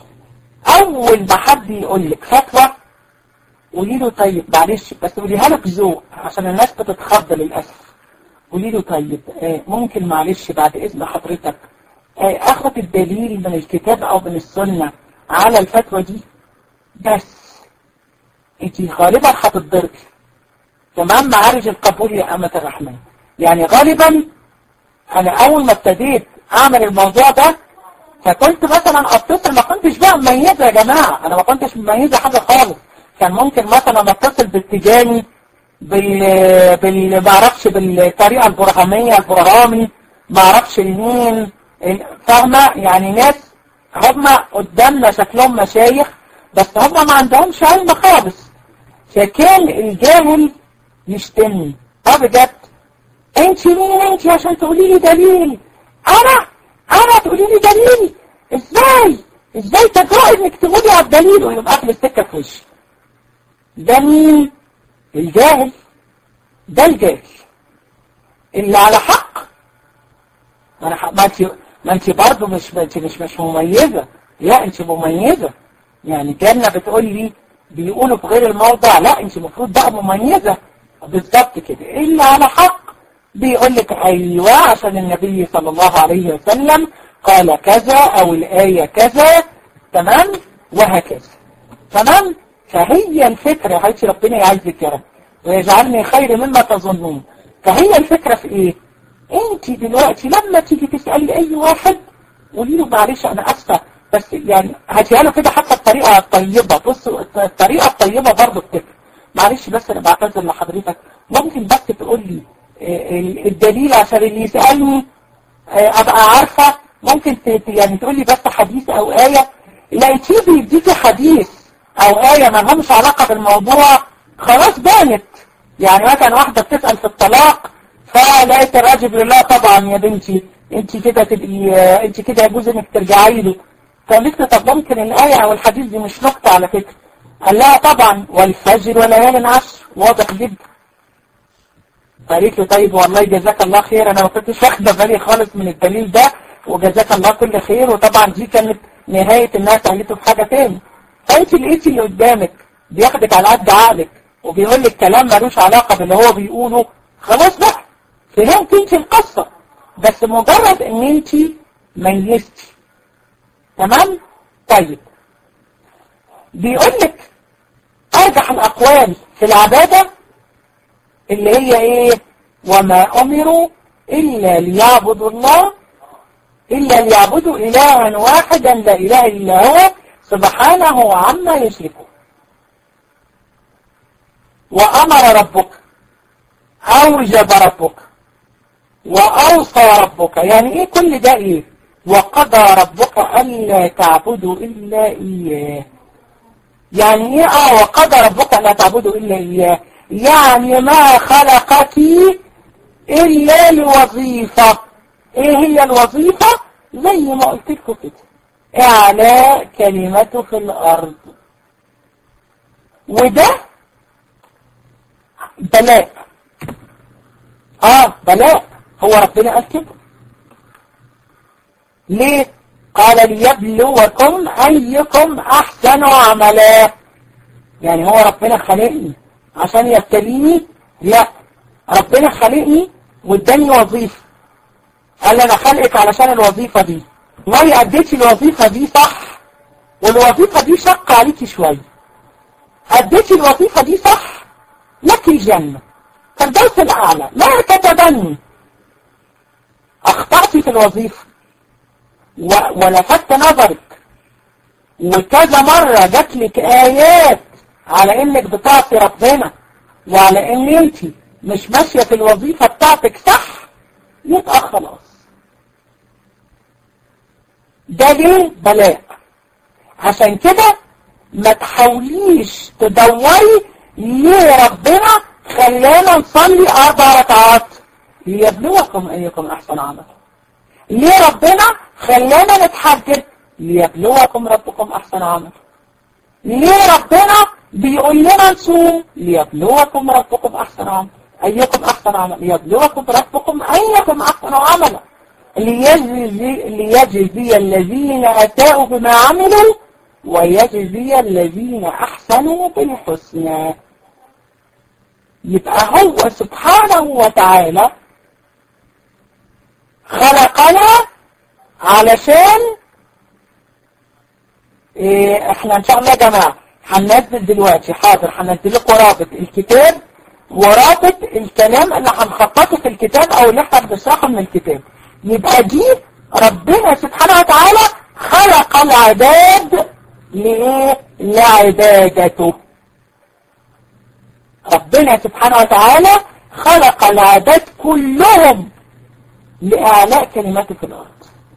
اول ما حد يقول لك فتوى قولي له طيب معلش بس قوليها لك ذوق عشان الناس بتتخض للاسف قولي له طيب آه ممكن معلش بعد اذن حضرتك آه اخد الدليل من الكتاب او من السنة على الفتوى دي بس انت غالبا هتتضربي تمام معارج القبول يا أمة الرحمن يعني غالبا انا اول ما ابتديت اعمل الموضوع ده فكنت مثلا اتصل ما كنتش بقى مميزة يا جماعة انا ما كنتش مميزة حاجة خالص كان ممكن مثلا اتصل بالتجاني بال بال ما اعرفش بالطريقة البرهامية البرهامي ما اعرفش مين فاهمة يعني ناس هم قدامنا شكلهم مشايخ بس هم ما عندهمش علم خالص فكان الجاهل يشتمني اه بجد انت مين انت عشان تقولي لي دليل انا انا تقولي لي دليل ازاي ازاي تجرؤي انك تقولي على الدليل ويبقى قافل السكه في وشي ده مين الجاهل ده الجاهل اللي على حق ما انا ما انت ما انت برضه مش انت مش مش مميزه لا انت مميزه يعني كانها بتقول لي بيقولوا في غير الموضع لا انت المفروض بقى مميزه بالظبط كده اللي على حق بيقول لك ايوه عشان النبي صلى الله عليه وسلم قال كذا او الايه كذا تمام وهكذا تمام فهي الفكره حيث ربنا يعزك يا رب ويجعلني خير مما تظنون فهي الفكره في ايه انت دلوقتي لما تيجي تسالي اي واحد قولي له معلش انا اسفه بس يعني هاتيها له كده حتى الطريقه الطيبه بصوا الطريقه الطيبه برضه بتفرق معلش بس انا بعتذر لحضرتك ممكن بس تقول لي الدليل عشان اللي يسالني ابقى عارفه ممكن يعني تقول لي بس حديث او ايه لقيتيه بيديكي حديث او ايه ما لهمش علاقه بالموضوع خلاص بانت يعني مثلا واحده بتسال في الطلاق فلقيت الراجل بيقول لها طبعا يا بنتي انت كده تبقي انت كده يجوز انك ترجعي له فقالت له طب ممكن الايه او الحديث دي مش نقطه على فكره قال لها طبعا والفجر وليال عشر واضح جدا فقالت له طيب والله جزاك الله خير انا ما كنتش واخده بالي خالص من الدليل ده وجزاك الله كل خير وطبعا دي كانت نهايه انها سالته في حاجه تاني فانت لقيتي اللي قدامك بياخدك على قد عقلك وبيقول لك كلام ملوش علاقه باللي هو بيقوله خلاص بقى فهمت انت القصه بس مجرد ان انت ميزتي تمام طيب بيقول لك ارجح الاقوال في العباده اللي هي ايه وما امروا الا ليعبدوا الله الا ليعبدوا الها واحدا لا اله الا هو سبحانه عما يشركون وامر ربك اوجب ربك واوصى ربك يعني ايه كل ده ايه وقضى ربك الا تعبدوا الا اياه يعني ايه اه وقضى ربك الا تعبدوا الا اياه يعني ما خلقك إلا لوظيفة إيه هي الوظيفة زي ما قلت لكم كده إعلاء كلمته في الأرض وده بلاء آه بلاء هو ربنا قال كده ليه قال ليبلوكم أيكم أحسن عملا يعني هو ربنا خلقني عشان يبتليني لا ربنا خلقني واداني وظيفة قال انا خلقك علشان الوظيفة دي والله اديتي الوظيفة دي صح والوظيفة دي شق عليكي شوية اديتي الوظيفة دي صح لك الجنة فالدوس الاعلى لا تتبني اخطأتي في الوظيفة و... ولفت نظرك وكذا مرة جاتلك ايات على انك بتعصي ربنا وعلى ان انت مش ماشية في الوظيفة بتاعتك صح يبقى خلاص ده ليه بلاء عشان كده ما تحاوليش تدوري ليه ربنا خلانا نصلي اربع ركعات ليبلوكم ايكم احسن عملا ليه ربنا خلانا نتحجج ليبلوكم ربكم احسن عملا ليه ربنا بيقول لنا نصوم ليبلوكم ربكم احسن عملا ايكم احسن عملا ليبلوكم ربكم ايكم احسن عملا ليجزي, ليجزي الذين اتاؤوا بما عملوا ويجزي الذين احسنوا بالحسنى يبقى هو سبحانه وتعالى خلقنا علشان إيه احنا ان شاء الله يا جماعة هننزل دلوقتي حاضر هنزل لكم رابط الكتاب ورابط الكلام اللي هنخططه في الكتاب او اللي احنا بنشرحه من الكتاب يبقى دي ربنا سبحانه وتعالى خلق العباد لإيه؟ لعبادته ربنا سبحانه وتعالى خلق العباد كلهم لإعلاء كلماته في الأرض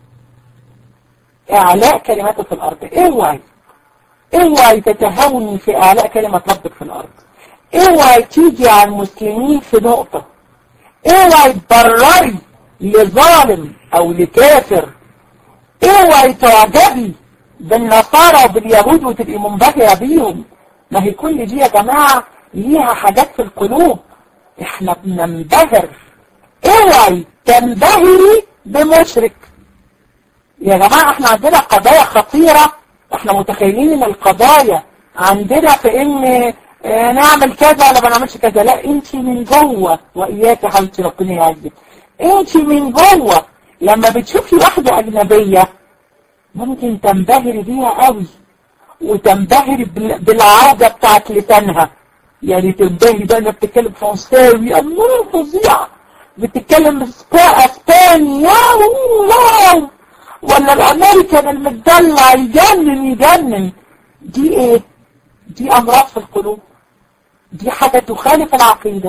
إعلاء كلماته في الأرض اوعي اوعي تتهوني في إعلاء كلمة ربك في الأرض اوعي تيجي على المسلمين في نقطة اوعي تبرري لظالم أو لكافر اوعي تعجبي بالنصارى وباليهود وتبقي منبهرة بيهم ما هي كل دي يا جماعة ليها حاجات في القلوب احنا بننبهر اوعي تنبهري بمشرك يا جماعة احنا عندنا قضايا خطيرة احنا متخيلين ان القضايا عندنا في ان اه نعمل كذا ولا ما نعملش كذا لا انت من جوه واياك يا حبيبتي ربنا يعزك انت من جوه لما بتشوفي واحدة اجنبية ممكن تنبهري بيها قوي وتنبهري بالعادة بتاعت لسانها يعني تنبهري بقى انها بتتكلم فرنساوي الله فظيعة بتتكلم اسباني يا الله ولا الامريكان المدلع يجنن يجنن دي ايه دي امراض في القلوب دي حاجة تخالف العقيدة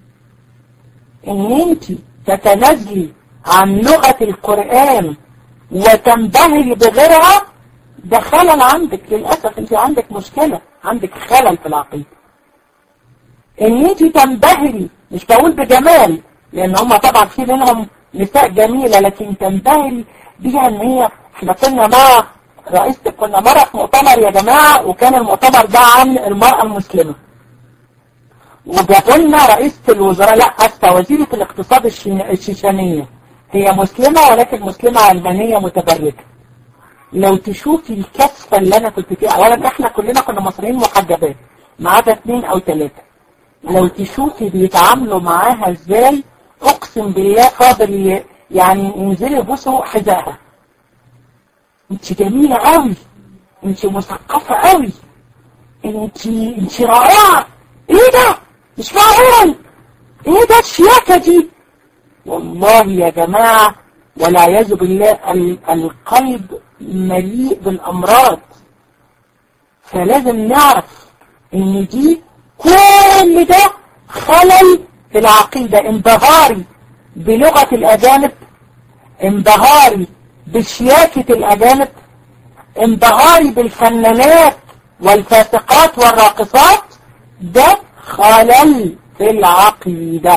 ان انت تتنازلي عن لغة القرآن وتنبهري بغيرها ده خلل عندك للأسف انت عندك مشكلة عندك خلل في العقيدة ان انت تنبهري مش بقول بجمال لان هم طبعا في منهم نساء جميلة لكن تنبهري بيها ان هي احنا كنا مع رئيسة كنا مرة في مؤتمر يا جماعة وكان المؤتمر ده عن المرأة المسلمة وجابوا لنا رئيسة الوزراء لا أسفة وزيرة الاقتصاد الشيشانية هي مسلمة ولكن مسلمة علمانية متبرجة لو تشوفي الكثفة اللي أنا كنت فيها أولا إحنا كلنا كنا مصريين محجبات ما عدا اثنين أو ثلاثة لو تشوفي بيتعاملوا معاها إزاي أقسم بالله قادر يعني ينزلوا يبوسوا حذائها انت جميلة قوي انت مثقفة قوي انت انت رائعة ايه ده مش معقول ايه ده الشياكة دي والله يا جماعة والعياذ بالله القلب مليء بالامراض فلازم نعرف ان دي كل ده خلل في العقيدة انبهاري بلغة الاجانب انبهاري بشياكة الاجانب انبهاري بالفنانات والفاسقات والراقصات ده خلل في العقيدة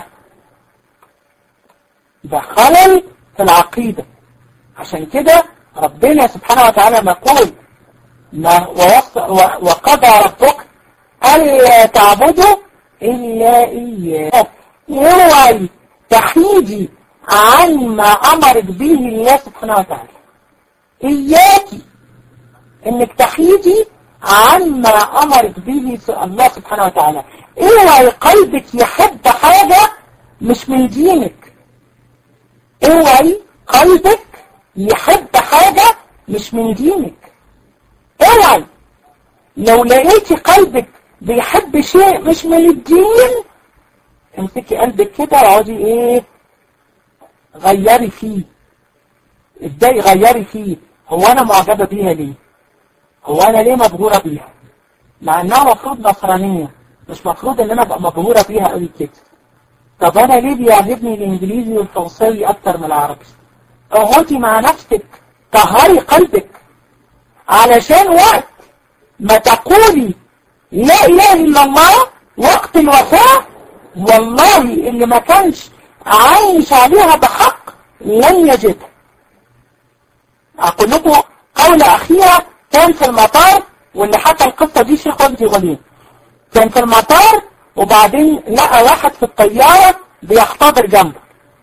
ده خلل في العقيدة عشان كده ربنا سبحانه وتعالى نقول ما وقضى ربك ألا تعبدوا إلا إياه اوعي تحيدي عن ما أمرك به الله سبحانه وتعالى إياكي إنك تحيدي عن ما أمرك به الله سبحانه وتعالى اوعي قلبك يحب حاجة مش من دينك اوعي قلبك يحب حاجة مش من دينك اوعي لو لقيتي قلبك بيحب شيء مش من الدين امسكي قلبك كده واقعدي ايه غيري فيه ازاي غيري فيه هو انا معجبة بيها ليه هو انا ليه مبهورة بيها مع انها مفروض نصرانية مش مفروض ان انا ابقى مبهورة بيها قوي كده طب انا ليه بيعجبني الانجليزي والفرنساوي اكتر من العربي اقعدي مع نفسك طهري قلبك علشان وقت ما تقولي لا اله الا الله وقت الوفاة والله اللي ما كانش عايش عليها بحق لن يجدها اقول لكم قولة اخيرة كان في المطار واللي حتى القصة دي شيخ وجدي غليل كان في المطار وبعدين لقى واحد في الطيارة بيحتضر جنبه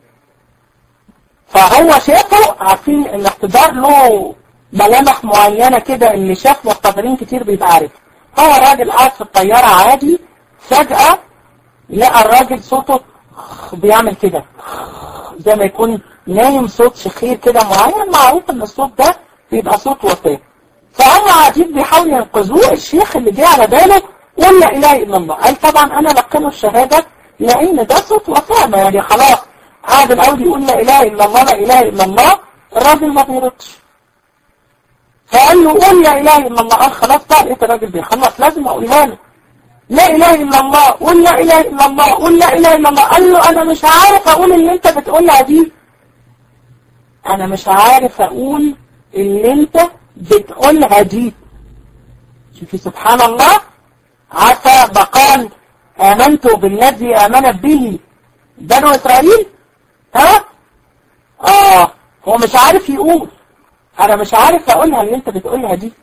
فهو شافه عارفين الاحتضار له ملامح معينة كده اللي شاف محتضرين كتير بيبقى عارف هو راجل قاعد في الطيارة عادي فجأة لقى الراجل صوته بيعمل كده زي ما يكون نايم صوت شخير كده معين معروف ان الصوت ده بيبقى صوت وفاة فهم قاعدين بيحاولوا ينقذوه الشيخ اللي جه على باله قال لا اله الا الله قال طبعا انا لقنه الشهادة لان ده صوت وفاة ما يعني خلاص قاعد الاول يقول لا اله الا الله لا اله الا الله الراجل ما بيردش فقال له قول لا اله الا الله قال خلاص بقى لقيت الراجل بيخلص لازم اقولها له لا اله الا الله قول لا اله الا الله قول لا اله الا الله قال له انا مش عارف اقول اللي انت بتقولها دي انا مش عارف اقول اللي انت بتقولها دي شوفي سبحان الله عسى بقال امنت بالذي امنت به بنو اسرائيل ها اه هو مش عارف يقول انا مش عارف اقولها اللي انت بتقولها دي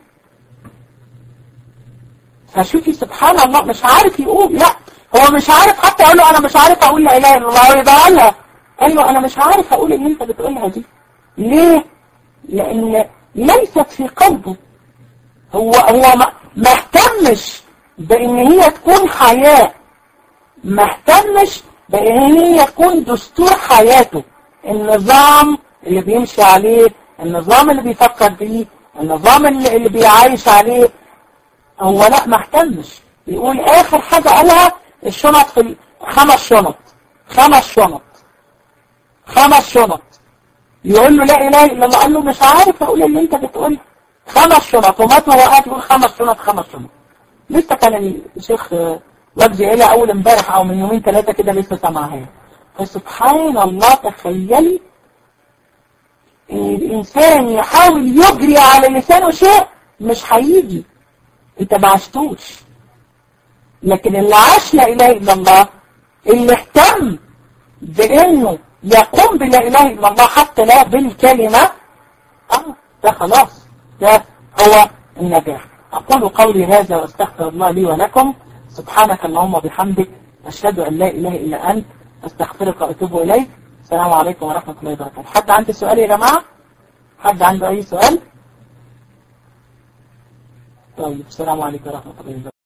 فشوفي سبحان الله مش عارف يقول لا هو مش عارف حتى يقول له انا مش عارف اقول لا اله الا الله ويبقى قالها قال له انا مش عارف اقول اللي انت بتقولها دي ليه لان ليست في قلبه هو هو ما ما اهتمش بان هي تكون حياة ما اهتمش بان هي تكون دستور حياته النظام اللي بيمشي عليه النظام اللي بيفكر فيه النظام اللي, اللي بيعايش عليه هو لا ما اهتمش يقول اخر حاجة قالها الشنط في خمس شنط خمس شنط خمس شنط يقول له لا اله الا الله قال له مش عارف اقول اللي انت بتقوله خمس شنط ومات وهو قاعد يقول خمس شنط خمس شنط لسه كان الشيخ وجدي قالها اول امبارح او من يومين ثلاثه كده لسه سامعها فسبحان الله تخيلي الانسان يحاول يجري على لسانه شيء مش هيجي انت ما عشتوش لكن اللي عاش لا اله الا الله اللي اهتم بانه يقوم بلا اله الا الله حتى لا بالكلمة اه ده خلاص ده هو النجاح اقول قولي هذا واستغفر الله لي ولكم سبحانك اللهم وبحمدك اشهد ان لا اله الا انت استغفرك واتوب اليك السلام عليكم ورحمة الله وبركاته حد عنده سؤال يا جماعة حد عنده اي سؤال طيب السلام عليكم ورحمة الله وبركاته